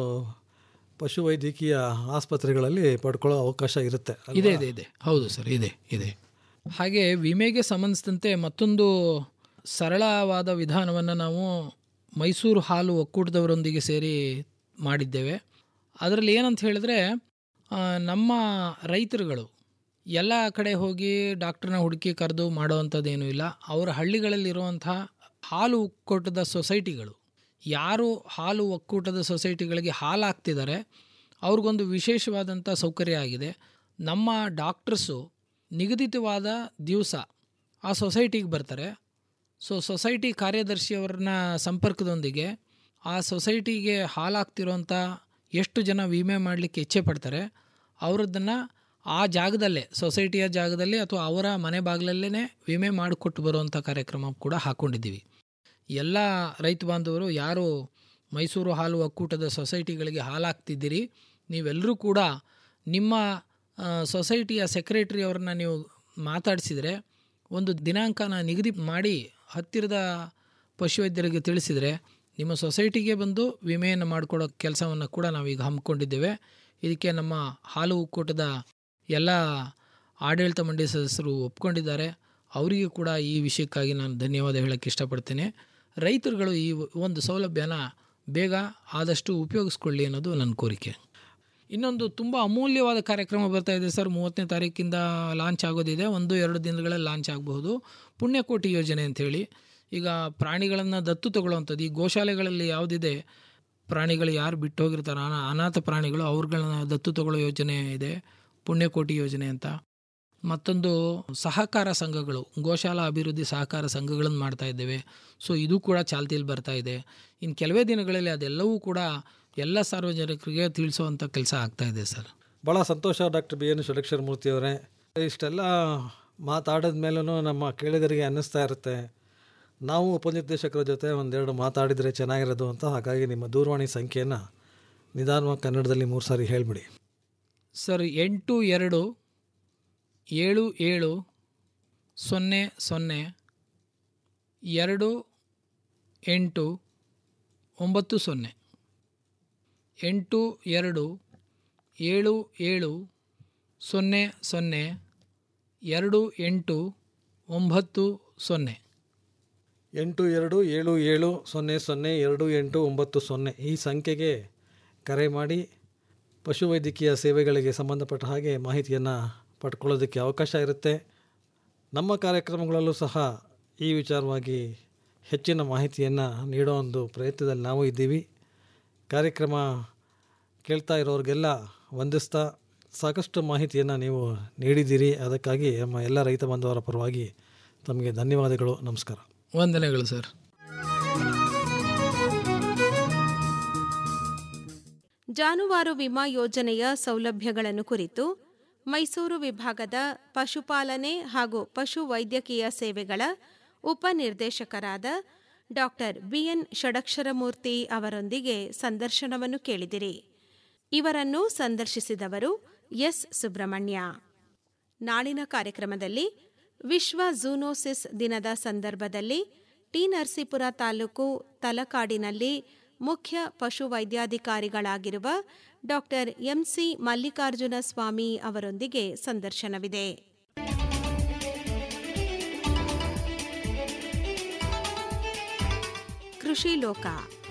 ಪಶುವೈದ್ಯಕೀಯ ಆಸ್ಪತ್ರೆಗಳಲ್ಲಿ ಪಡ್ಕೊಳ್ಳೋ ಅವಕಾಶ ಇರುತ್ತೆ ಅಲ್ವಾ? ಇದೆ ಇದೆ ಇದೆ ಹೌದು ಸರ್ ಇದೆ ಇದೆ ಹಾಗೆ ವಿಮೆಗೆ ಸಂಬಂಧಿಸಿದಂತೆ ಮತ್ತೊಂದು ಸರಳವಾದ ವಿಧಾನವನ್ನು ನಾವು ಮೈಸೂರು ಹಾಲು ಒಕ್ಕೂಟದವರೊಂದಿಗೆ ಸೇರಿ ಮಾಡಿದ್ದೇವೆ ಅದರಲ್ಲಿ ಏನಂತ ಹೇಳಿದ್ರೆ ಆ, ನಮ್ಮ ರೈತರುಗಳು ಎಲ್ಲ ಕಡೆ ಹೋಗಿ ಡಾಕ್ಟ್ರನ್ನ ಹುಡುಕಿ ಕರೆದು ಮಾಡೋವಂಥದ್ದೇನೂ ಇಲ್ಲ ಅವರ ಹಳ್ಳಿಗಳಲ್ಲಿರುವಂಥ ಹಾಲು ಒಕ್ಕೂಟದ ಸೊಸೈಟಿಗಳು ಯಾರು ಹಾಲು ಒಕ್ಕೂಟದ ಸೊಸೈಟಿಗಳಿಗೆ ಹಾಲು ಹಾಕ್ತಿದ್ದಾರೆ ಅವ್ರಿಗೊಂದು ವಿಶೇಷವಾದಂಥ ಸೌಕರ್ಯ ಆಗಿದೆ ನಮ್ಮ ಡಾಕ್ಟರ್ಸು ನಿಗದಿತವಾದ ದಿವಸ ಆ ಸೊಸೈಟಿಗೆ ಬರ್ತಾರೆ ಸೊ ಸೊಸೈಟಿ ಕಾರ್ಯದರ್ಶಿಯವರನ್ನ ಸಂಪರ್ಕದೊಂದಿಗೆ ಆ ಸೊಸೈಟಿಗೆ ಹಾಲಾಗ್ತಿರೋಂಥ ಎಷ್ಟು ಜನ ವಿಮೆ ಮಾಡಲಿಕ್ಕೆ ಇಚ್ಛೆ ಪಡ್ತಾರೆ ಅವರದ್ದನ್ನು ಆ ಜಾಗದಲ್ಲೇ ಸೊಸೈಟಿಯ ಜಾಗದಲ್ಲಿ ಅಥವಾ ಅವರ ಮನೆ ಬಾಗಿಲಲ್ಲೇ ವಿಮೆ ಮಾಡಿಕೊಟ್ಟು ಬರುವಂಥ ಕಾರ್ಯಕ್ರಮ ಕೂಡ ಹಾಕ್ಕೊಂಡಿದ್ದೀವಿ ಎಲ್ಲ ರೈತ ಬಾಂಧವರು ಯಾರು ಮೈಸೂರು ಹಾಲು ಒಕ್ಕೂಟದ ಸೊಸೈಟಿಗಳಿಗೆ ಹಾಲಾಗ್ತಿದ್ದೀರಿ ನೀವೆಲ್ಲರೂ ಕೂಡ ನಿಮ್ಮ ಆ, ಸೊಸೈಟಿಯ ಸೆಕ್ರೆಟರಿ ಅವ್ರನ್ನ ನೀವು ಮಾತಾಡಿಸಿದರೆ ಒಂದು ದಿನಾಂಕನ ನಿಗದಿ ಮಾಡಿ ಹತ್ತಿರದ ಪಶುವೈದ್ಯರಿಗೆ ತಿಳಿಸಿದರೆ ನಿಮ್ಮ ಸೊಸೈಟಿಗೆ ಬಂದು ವಿಮೆಯನ್ನು ಮಾಡಿಕೊಡೋ ಕೆಲಸವನ್ನು ಕೂಡ ನಾವೀಗ ಹಮ್ಮಿಕೊಂಡಿದ್ದೇವೆ ಇದಕ್ಕೆ ನಮ್ಮ ಹಾಲು ಒಕ್ಕೂಟದ ಎಲ್ಲ ಆಡಳಿತ ಮಂಡಳಿ ಸದಸ್ಯರು ಒಪ್ಕೊಂಡಿದ್ದಾರೆ ಅವರಿಗೂ ಕೂಡ ಈ ವಿಷಯಕ್ಕಾಗಿ ನಾನು ಧನ್ಯವಾದ ಹೇಳೋಕ್ಕೆ ಇಷ್ಟಪಡ್ತೇನೆ ರೈತರುಗಳು ಈ ಒಂದು ಸೌಲಭ್ಯನ ಬೇಗ ಆದಷ್ಟು ಉಪಯೋಗಿಸ್ಕೊಳ್ಳಿ ಅನ್ನೋದು ನನ್ನ ಕೋರಿಕೆ ಇನ್ನೊಂದು ತುಂಬ ಅಮೂಲ್ಯವಾದ ಕಾರ್ಯಕ್ರಮ ಬರ್ತಾ ಇದೆ ಸರ್ ಮೂವತ್ತನೇ ತಾರೀಕಿಂದ ಲಾಂಚ್ ಆಗೋದಿದೆ ಒಂದು ಎರಡು ದಿನಗಳಲ್ಲಿ ಲಾಂಚ್ ಆಗಬಹುದು ಪುಣ್ಯಕೋಟಿ ಯೋಜನೆ ಅಂಥೇಳಿ ಈಗ ಪ್ರಾಣಿಗಳನ್ನು ದತ್ತು ತಗೊಳ್ಳುವಂಥದ್ದು ಈ ಗೋಶಾಲೆಗಳಲ್ಲಿ ಯಾವುದಿದೆ ಪ್ರಾಣಿಗಳು ಯಾರು ಬಿಟ್ಟು ಹೋಗಿರ್ತಾರೆ ಅನಾ ಅನಾಥ ಪ್ರಾಣಿಗಳು ಅವ್ರುಗಳನ್ನ ದತ್ತು ತಗೊಳ್ಳೋ ಯೋಜನೆ ಇದೆ ಪುಣ್ಯಕೋಟಿ ಯೋಜನೆ ಅಂತ ಮತ್ತೊಂದು ಸಹಕಾರ ಸಂಘಗಳು ಗೋಶಾಲಾ ಅಭಿವೃದ್ಧಿ ಸಹಕಾರ ಸಂಘಗಳನ್ನು ಮಾಡ್ತಾ ಇದ್ದೇವೆ ಸೊ ಇದು ಕೂಡ ಚಾಲ್ತಿಯಲ್ಲಿ ಬರ್ತಾ ಇದೆ ಇನ್ನು ಕೆಲವೇ ದಿನಗಳಲ್ಲಿ ಅದೆಲ್ಲವೂ ಕೂಡ ಎಲ್ಲ ಸಾರ್ವಜನಿಕರಿಗೆ ತಿಳಿಸುವಂಥ ಕೆಲಸ ಆಗ್ತಾ ಇದೆ ಸರ್ ಭಾಳ ಸಂತೋಷ ಡಾಕ್ಟರ್ ಬಿ ಎನ್ ಷಡಕ್ಷರ ಮೂರ್ತಿಯವರೇ ಇಷ್ಟೆಲ್ಲ ಮಾತಾಡಿದ ಮೇಲೂ ನಮ್ಮ ಕೇಳಿದರಿಗೆ ಅನ್ನಿಸ್ತಾ ಇರುತ್ತೆ ನಾವು ಉಪನಿರ್ದೇಶಕರ ಜೊತೆ ಒಂದೆರಡು ಮಾತಾಡಿದರೆ ಚೆನ್ನಾಗಿರೋದು ಅಂತ ಹಾಗಾಗಿ ನಿಮ್ಮ ದೂರವಾಣಿ ಸಂಖ್ಯೆಯನ್ನು ನಿಧಾನವಾಗಿ ಕನ್ನಡದಲ್ಲಿ ಮೂರು ಸಾರಿ ಹೇಳಿಬಿಡಿ ಸರ್ ಎಂಟು ಎರಡು ಏಳು ಏಳು ಸೊನ್ನೆ ಸೊನ್ನೆ ಎರಡು ಎಂಟು ಒಂಬತ್ತು ಸೊನ್ನೆ ಎಂಟು ಎರಡು ಏಳು ಏಳು ಸೊನ್ನೆ ಸೊನ್ನೆ ಎರಡು ಎಂಟು ಒಂಬತ್ತು ಸೊನ್ನೆ ಎಂಟು ಎರಡು ಏಳು ಏಳು ಸೊನ್ನೆ ಸೊನ್ನೆ ಎರಡು ಎಂಟು ಒಂಬತ್ತು ಸೊನ್ನೆ ಈ ಸಂಖ್ಯೆಗೆ ಕರೆ ಮಾಡಿ ಪಶುವೈದ್ಯಕೀಯ ಸೇವೆಗಳಿಗೆ ಸಂಬಂಧಪಟ್ಟ ಹಾಗೆ ಮಾಹಿತಿಯನ್ನು ಪಡ್ಕೊಳ್ಳೋದಕ್ಕೆ ಅವಕಾಶ ಇರುತ್ತೆ ನಮ್ಮ ಕಾರ್ಯಕ್ರಮಗಳಲ್ಲೂ ಸಹ ಈ ವಿಚಾರವಾಗಿ ಹೆಚ್ಚಿನ ಮಾಹಿತಿಯನ್ನು ನೀಡೋ ಒಂದು ಪ್ರಯತ್ನದಲ್ಲಿ ನಾವು ಇದ್ದೀವಿ ಕಾರ್ಯಕ್ರಮ ಕೇಳ್ತಾ ಇರೋರಿಗೆಲ್ಲ ವಂದಿಸ್ತಾ ಸಾಕಷ್ಟು ಮಾಹಿತಿಯನ್ನು ನೀವು ನೀಡಿದ್ದೀರಿ ಅದಕ್ಕಾಗಿ ನಮ್ಮ ಎಲ್ಲ ರೈತ ಬಾಂಧವರ ಪರವಾಗಿ ತಮಗೆ ಧನ್ಯವಾದಗಳು ನಮಸ್ಕಾರ ವಂದನೆಗಳು ಸರ್ ಜಾನುವಾರು ವಿಮಾ ಯೋಜನೆಯ ಸೌಲಭ್ಯಗಳನ್ನು ಕುರಿತು ಮೈಸೂರು ವಿಭಾಗದ ಪಶುಪಾಲನೆ ಹಾಗೂ ಪಶು ವೈದ್ಯಕೀಯ ಸೇವೆಗಳ ಉಪನಿರ್ದೇಶಕರಾದ ಡಾಕ್ಟರ್ ಬಿಎನ್ ಷಡಕ್ಷರಮೂರ್ತಿ ಅವರೊಂದಿಗೆ ಸಂದರ್ಶನವನ್ನು ಕೇಳಿದಿರಿ ಇವರನ್ನು ಸಂದರ್ಶಿಸಿದವರು ಎಸ್ ಸುಬ್ರಹ್ಮಣ್ಯ ನಾಳಿನ ಕಾರ್ಯಕ್ರಮದಲ್ಲಿ ವಿಶ್ವ ಝೂನೋಸಿಸ್ ದಿನದ ಸಂದರ್ಭದಲ್ಲಿ ಟಿ ನರಸೀಪುರ ತಾಲೂಕು ತಲಕಾಡಿನಲ್ಲಿ ಮುಖ್ಯ ಪಶು ವೈದ್ಯಾಧಿಕಾರಿಗಳಾಗಿರುವ ಡಾಕ್ಟರ್ ಎಂಸಿ ಮಲ್ಲಿಕಾರ್ಜುನ ಸ್ವಾಮಿ ಅವರೊಂದಿಗೆ ಸಂದರ್ಶನವಿದೆ ಕೃಷಿ ಲೋಕ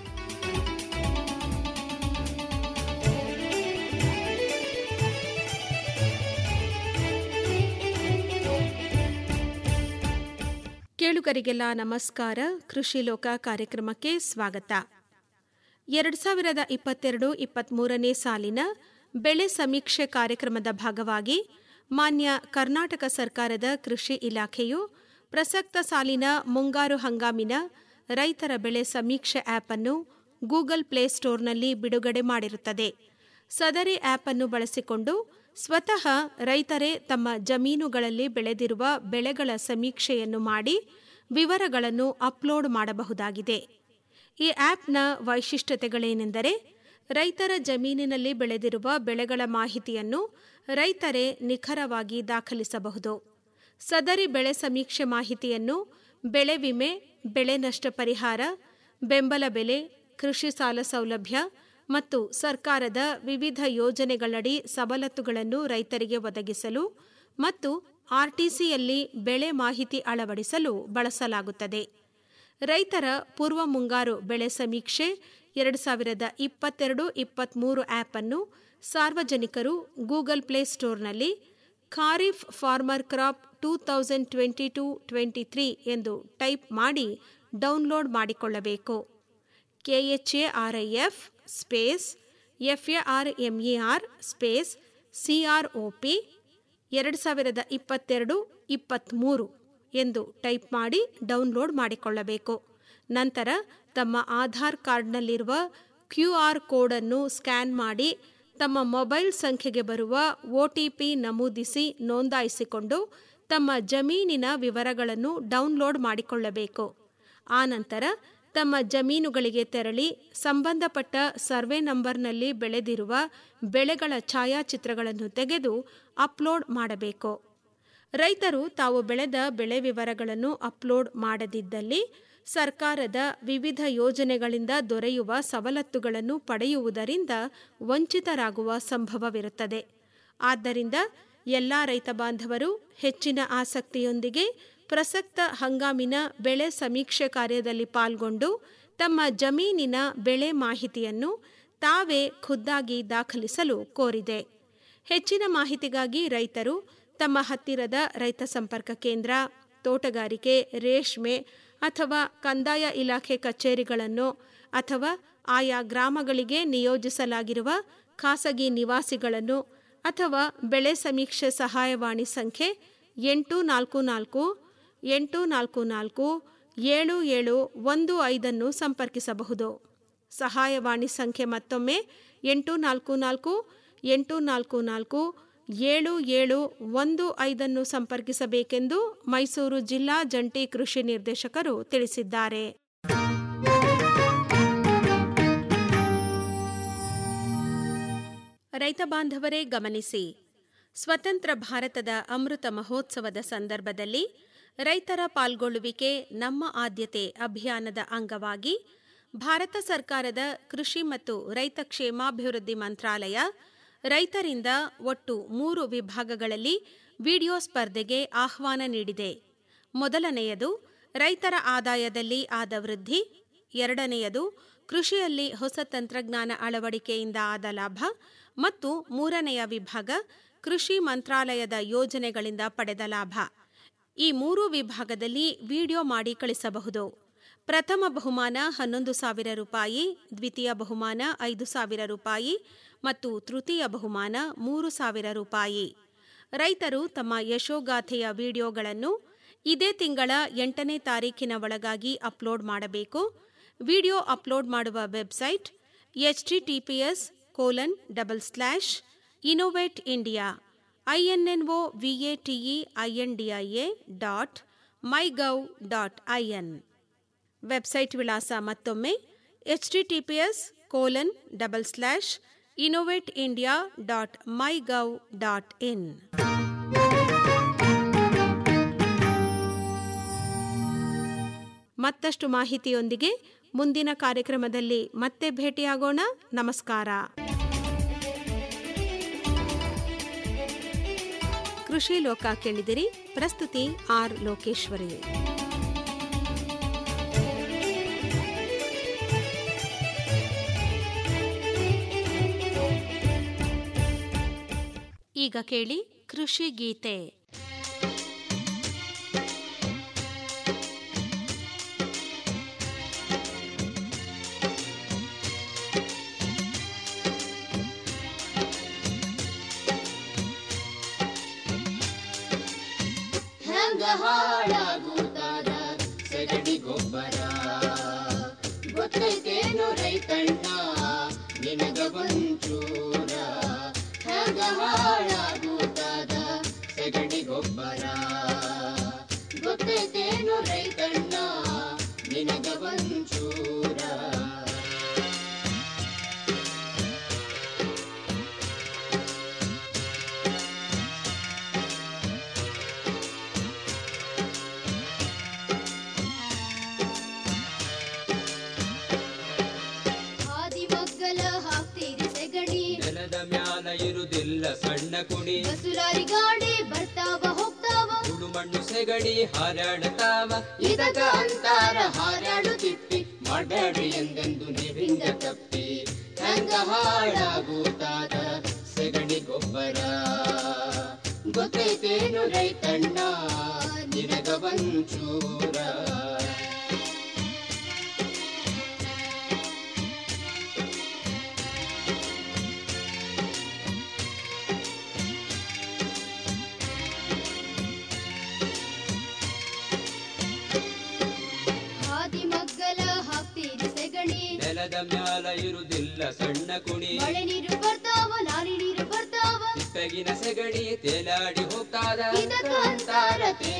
ಕೇಳುಗರಿಗೆಲ್ಲ ನಮಸ್ಕಾರ ಕೃಷಿ ಲೋಕ ಕಾರ್ಯಕ್ರಮಕ್ಕೆ ಸ್ವಾಗತ ಎರಡು ಸಾವಿರದ ಇಪ್ಪತ್ತೆರಡು ಇಪ್ಪತ್ತ್ಮೂರನೇ ಸಾಲಿನ ಬೆಳೆ ಸಮೀಕ್ಷೆ ಕಾರ್ಯಕ್ರಮದ ಭಾಗವಾಗಿ ಮಾನ್ಯ ಕರ್ನಾಟಕ ಸರ್ಕಾರದ ಕೃಷಿ ಇಲಾಖೆಯು ಪ್ರಸಕ್ತ ಸಾಲಿನ ಮುಂಗಾರು ಹಂಗಾಮಿನ ರೈತರ ಬೆಳೆ ಸಮೀಕ್ಷೆ ಆ್ಯಪ್ ಅನ್ನು ಗೂಗಲ್ ಪ್ಲೇಸ್ಟೋರ್ನಲ್ಲಿ ಬಿಡುಗಡೆ ಮಾಡಿರುತ್ತದೆ ಸದರಿ ಆ್ಯಪ್ ಅನ್ನು ಬಳಸಿಕೊಂಡು ಸ್ವತಃ ರೈತರೇ ತಮ್ಮ ಜಮೀನುಗಳಲ್ಲಿ ಬೆಳೆದಿರುವ ಬೆಳೆಗಳ ಸಮೀಕ್ಷೆಯನ್ನು ಮಾಡಿ ವಿವರಗಳನ್ನು ಅಪ್ಲೋಡ್ ಮಾಡಬಹುದಾಗಿದೆ ಈ ಆ್ಯಪ್ನ ವೈಶಿಷ್ಟ್ಯತೆಗಳೇನೆಂದರೆ ರೈತರ ಜಮೀನಿನಲ್ಲಿ ಬೆಳೆದಿರುವ ಬೆಳೆಗಳ ಮಾಹಿತಿಯನ್ನು ರೈತರೇ ನಿಖರವಾಗಿ ದಾಖಲಿಸಬಹುದು ಸದರಿ ಬೆಳೆ ಸಮೀಕ್ಷೆ ಮಾಹಿತಿಯನ್ನು ಬೆಳೆ ವಿಮೆ ಬೆಳೆ ನಷ್ಟ ಪರಿಹಾರ ಬೆಂಬಲ ಬೆಲೆ ಕೃಷಿ ಸಾಲ ಸೌಲಭ್ಯ ಮತ್ತು ಸರ್ಕಾರದ ವಿವಿಧ ಯೋಜನೆಗಳಡಿ ಸವಲತ್ತುಗಳನ್ನು ರೈತರಿಗೆ ಒದಗಿಸಲು ಮತ್ತು ಆರ್ಟಿಸಿಯಲ್ಲಿ ಬೆಳೆ ಮಾಹಿತಿ ಅಳವಡಿಸಲು ಬಳಸಲಾಗುತ್ತದೆ ರೈತರ ಪೂರ್ವ ಮುಂಗಾರು ಬೆಳೆ ಸಮೀಕ್ಷೆ ಎರಡು ಸಾವಿರದ ಇಪ್ಪತ್ತೆರಡು ಇಪ್ಪತ್ತ್ಮೂರು ಆ್ಯಪ್ ಅನ್ನು ಸಾರ್ವಜನಿಕರು ಗೂಗಲ್ ಪ್ಲೇಸ್ಟೋರ್ನಲ್ಲಿ Kharif farmer crop two thousand twenty two twenty three ಎಂದು ಟೈಪ್ ಮಾಡಿ ಡೌನ್ಲೋಡ್ ಮಾಡಿಕೊಳ್ಳಬೇಕು K H A R I F space F A R M E R space C R O P ಎರಡು ಸಾವಿರದ ಇಪ್ಪತ್ತೆರಡು ಇಪ್ಪತ್ತ್ಮೂರು ಎಂದು ಟೈಪ್ ಮಾಡಿ ಡೌನ್ಲೋಡ್ ಮಾಡಿಕೊಳ್ಳಬೇಕು ನಂತರ ತಮ್ಮ ಆಧಾರ್ ಕಾರ್ಡ್ನಲ್ಲಿರುವ ಕ್ಯೂ ಆರ್ ಕೋಡನ್ನು ಸ್ಕ್ಯಾನ್ ಮಾಡಿ ತಮ್ಮ ಮೊಬೈಲ್ ಸಂಖ್ಯೆಗೆ ಬರುವ ಒ ಟಿ ಪಿ ನಮೂದಿಸಿ ನೋಂದಾಯಿಸಿಕೊಂಡು ತಮ್ಮ ಜಮೀನಿನ ವಿವರಗಳನ್ನು ಡೌನ್ಲೋಡ್ ಮಾಡಿಕೊಳ್ಳಬೇಕು ಆನಂತರ ತಮ್ಮ ಜಮೀನುಗಳಿಗೆ ತೆರಳಿ ಸಂಬಂಧಪಟ್ಟ ಸರ್ವೆ ನಂಬರ್ನಲ್ಲಿ ಬೆಳೆದಿರುವ ಬೆಳೆಗಳ ಛಾಯಾಚಿತ್ರಗಳನ್ನು ತೆಗೆದು ಅಪ್ಲೋಡ್ ಮಾಡಬೇಕು ರೈತರು ತಾವು ಬೆಳೆದ ಬೆಳೆ ವಿವರಗಳನ್ನು ಅಪ್ಲೋಡ್ ಮಾಡದಿದ್ದಲ್ಲಿ ಸರ್ಕಾರದ ವಿವಿಧ ಯೋಜನೆಗಳಿಂದ ದೊರೆಯುವ ಸವಲತ್ತುಗಳನ್ನು ಪಡೆಯುವುದರಿಂದ ವಂಚಿತರಾಗುವ ಸಂಭವವಿರುತ್ತದೆ ಆದ್ದರಿಂದ ಎಲ್ಲ ರೈತ ಬಾಂಧವರು ಹೆಚ್ಚಿನ ಆಸಕ್ತಿಯೊಂದಿಗೆ ಪ್ರಸಕ್ತ ಹಂಗಾಮಿನ ಬೆಳೆ ಸಮೀಕ್ಷೆ ಕಾರ್ಯದಲ್ಲಿ ಪಾಲ್ಗೊಂಡು ತಮ್ಮ ಜಮೀನಿನ ಬೆಳೆ ಮಾಹಿತಿಯನ್ನು ತಾವೇ ಖುದ್ದಾಗಿ ದಾಖಲಿಸಲು ಕೋರಿದೆ ಹೆಚ್ಚಿನ ಮಾಹಿತಿಗಾಗಿ ರೈತರು ತಮ್ಮ ಹತ್ತಿರದ ರೈತ ಸಂಪರ್ಕ ಕೇಂದ್ರ ತೋಟಗಾರಿಕೆ ರೇಷ್ಮೆ ಅಥವಾ ಕಂದಾಯ ಇಲಾಖೆ ಕಚೇರಿಗಳನ್ನು ಅಥವಾ ಆಯಾ ಗ್ರಾಮಗಳಿಗೆ ನಿಯೋಜಿಸಲಾಗಿರುವ ಖಾಸಗಿ ನಿವಾಸಿಗಳನ್ನು ಅಥವಾ ಬೆಳೆ ಸಮೀಕ್ಷೆ ಸಹಾಯವಾಣಿ ಸಂಖ್ಯೆ ಎಂಟು ನಾಲ್ಕು ನಾಲ್ಕು ಎಂಟು ನಾಲ್ಕು ನಾಲ್ಕು ಏಳು ಏಳು ಒಂದು ಐದನ್ನು ಸಂಪರ್ಕಿಸಬಹುದು ಸಹಾಯವಾಣಿ ಸಂಖ್ಯೆ ಮತ್ತೊಮ್ಮೆ ಎಂಟು ನಾಲ್ಕು ನಾಲ್ಕು ಎಂಟು ನಾಲ್ಕು ನಾಲ್ಕು ಏಳು ಏಳು ಒಂದು ಐದನ್ನು ಸಂಪರ್ಕಿಸಬೇಕೆಂದು ಮೈಸೂರು ಜಿಲ್ಲಾ ಜಂಟಿ ಕೃಷಿ ನಿರ್ದೇಶಕರು ತಿಳಿಸಿದ್ದಾರೆ ರೈತ ಬಾಂಧವರೇ ಗಮನಿಸಿ ಸ್ವತಂತ್ರ ಭಾರತದ ಅಮೃತ ಮಹೋತ್ಸವದ ಸಂದರ್ಭದಲ್ಲಿ ರೈತರ ಪಾಲ್ಗೊಳ್ಳುವಿಕೆ ನಮ್ಮ ಆದ್ಯತೆ ಅಭಿಯಾನದ ಅಂಗವಾಗಿ ಭಾರತ ಸರ್ಕಾರದ ಕೃಷಿ ಮತ್ತು ರೈತ ಕ್ಷೇಮಾಭಿವೃದ್ಧಿ ಮಂತ್ರಾಲಯ ರೈತರಿಂದ ಒಟ್ಟು ಮೂರು ವಿಭಾಗಗಳಲ್ಲಿ ವಿಡಿಯೋ ಸ್ಪರ್ಧೆಗೆ ಆಹ್ವಾನ ನೀಡಿದೆ ಮೊದಲನೆಯದು ರೈತರ ಆದಾಯದಲ್ಲಿ ಆದ ವೃದ್ಧಿ ಎರಡನೆಯದು ಕೃಷಿಯಲ್ಲಿ ಹೊಸ ತಂತ್ರಜ್ಞಾನ ಅಳವಡಿಕೆಯಿಂದ ಆದ ಲಾಭ ಮತ್ತು ಮೂರನೆಯ ವಿಭಾಗ ಕೃಷಿ ಮಂತ್ರಾಲಯದ ಯೋಜನೆಗಳಿಂದ ಪಡೆದ ಲಾಭ ಈ ಮೂರು ವಿಭಾಗದಲ್ಲಿ ವಿಡಿಯೋ ಮಾಡಿ ಕಳಿಸಬಹುದು ಪ್ರಥಮ ಬಹುಮಾನ ಹನ್ನೊಂದು ಸಾವಿರ ರೂಪಾಯಿ ದ್ವಿತೀಯ ಬಹುಮಾನ ಐದು ಸಾವಿರ ರೂಪಾಯಿ ಮತ್ತು ತೃತೀಯ ಬಹುಮಾನ ಮೂರು ಸಾವಿರ ರೂಪಾಯಿ ರೈತರು ತಮ್ಮ ಯಶೋಗಾಥೆಯ ವಿಡಿಯೋಗಳನ್ನು ಇದೇ ತಿಂಗಳ ಎಂಟನೇ ತಾರೀಕಿನ ಒಳಗಾಗಿ ಅಪ್ಲೋಡ್ ಮಾಡಬೇಕು ವಿಡಿಯೋ ಅಪ್ಲೋಡ್ ಮಾಡುವ website H T T P S colon double slash innovate India I N N O V A T E I N D I A dot my gov dot I N website ವಿಳಾಸ ಮತ್ತೊಮ್ಮೆ H T T P S colon double slash innovate India dot my gov dot in ಮತ್ತಷ್ಟು ಮಾಹಿತಿಯೊಂದಿಗೆ ಮುಂದಿನ ಕಾರ್ಯಕ್ರಮದಲ್ಲಿ ಮತ್ತೆ ಭೇಟಿಯಾಗೋಣ ನಮಸ್ಕಾರ ಕೃಷಿ ಲೋಕ ಕೇಳಿದಿರಿ ಪ್ರಸ್ತುತಿ ಆರ್ ಲೋಕೇಶ್ವರಿ ಈಗ ಕೇಳಿ ಕೃಷಿ ಗೀತೆ ಹೆಂಗ ಹಾಳಾಗುತ್ತಾದ ಸಗಣಿ ಗೊಬ್ಬರ ಗೊತ್ತೈತೇನು ರೈತಣ್ಣ ನಿನಗ ಒಂಚೂರ ಹೆಂಗ ಹಾಳಾಗುತ್ತಾದ ಸಗಣಿ ಗೊಬ್ಬರ ಗೊತ್ತೈತೇನು ರೈತಣ್ಣ ನಿನಗ ಒಂಚೂರ ಹಾದಿಮಗ್ಗಲ ಹಾಕ್ತೀರಿ ಸೆಗಣಿ ನೆಲದ ಮ್ಯಾಲ ಇರುದಿಲ್ಲ ಸಣ್ಣ ಕುಣಿ ಬಸುಲಾರಿ ಗಾಡಿ ಬರ್ತಾವ ಹೋಗ್ತಾವ ಸುಡು ಮಣ್ಣು ಸೆಗಣಿ ಹಾರಾಡತಾವ ಇದಕ ಅಂತಾರ ಹಾರಾಡು ತಿಪ್ಪಿ ಮಾಡಬೇಡಿ ಎಂದೆಂದು ನಿರಿಂದ ತಪ್ಪಿ ಹೆಂಗ ಹಾಳಾಗುತ್ತಾದ ಸೆಗಣಿ ಗೊಬ್ಬರ ಗೊತ್ತೈತೇನು ರೈತಣ್ಣ ನಿನಗ ಒಂಚೂರ ಹಾದಿಮಗ್ಗಲ ನೆಲದ ಮ್ಯಾಲ ಇರುದಿಲ್ಲ ಸಣ್ಣ ಕುಣಿ ಮಳೆ ನೀರು ಬರ್ತಾವ ಲಾರಿ ನೀರು ಬರ್ತಾವ ತಿಪ್ಪೆಗಿನ ಸೆಗಣಿ ತೇಲಾಡಿ ಹೋಗ್ತಾದ ಇದಕ್ಕಂತಾರ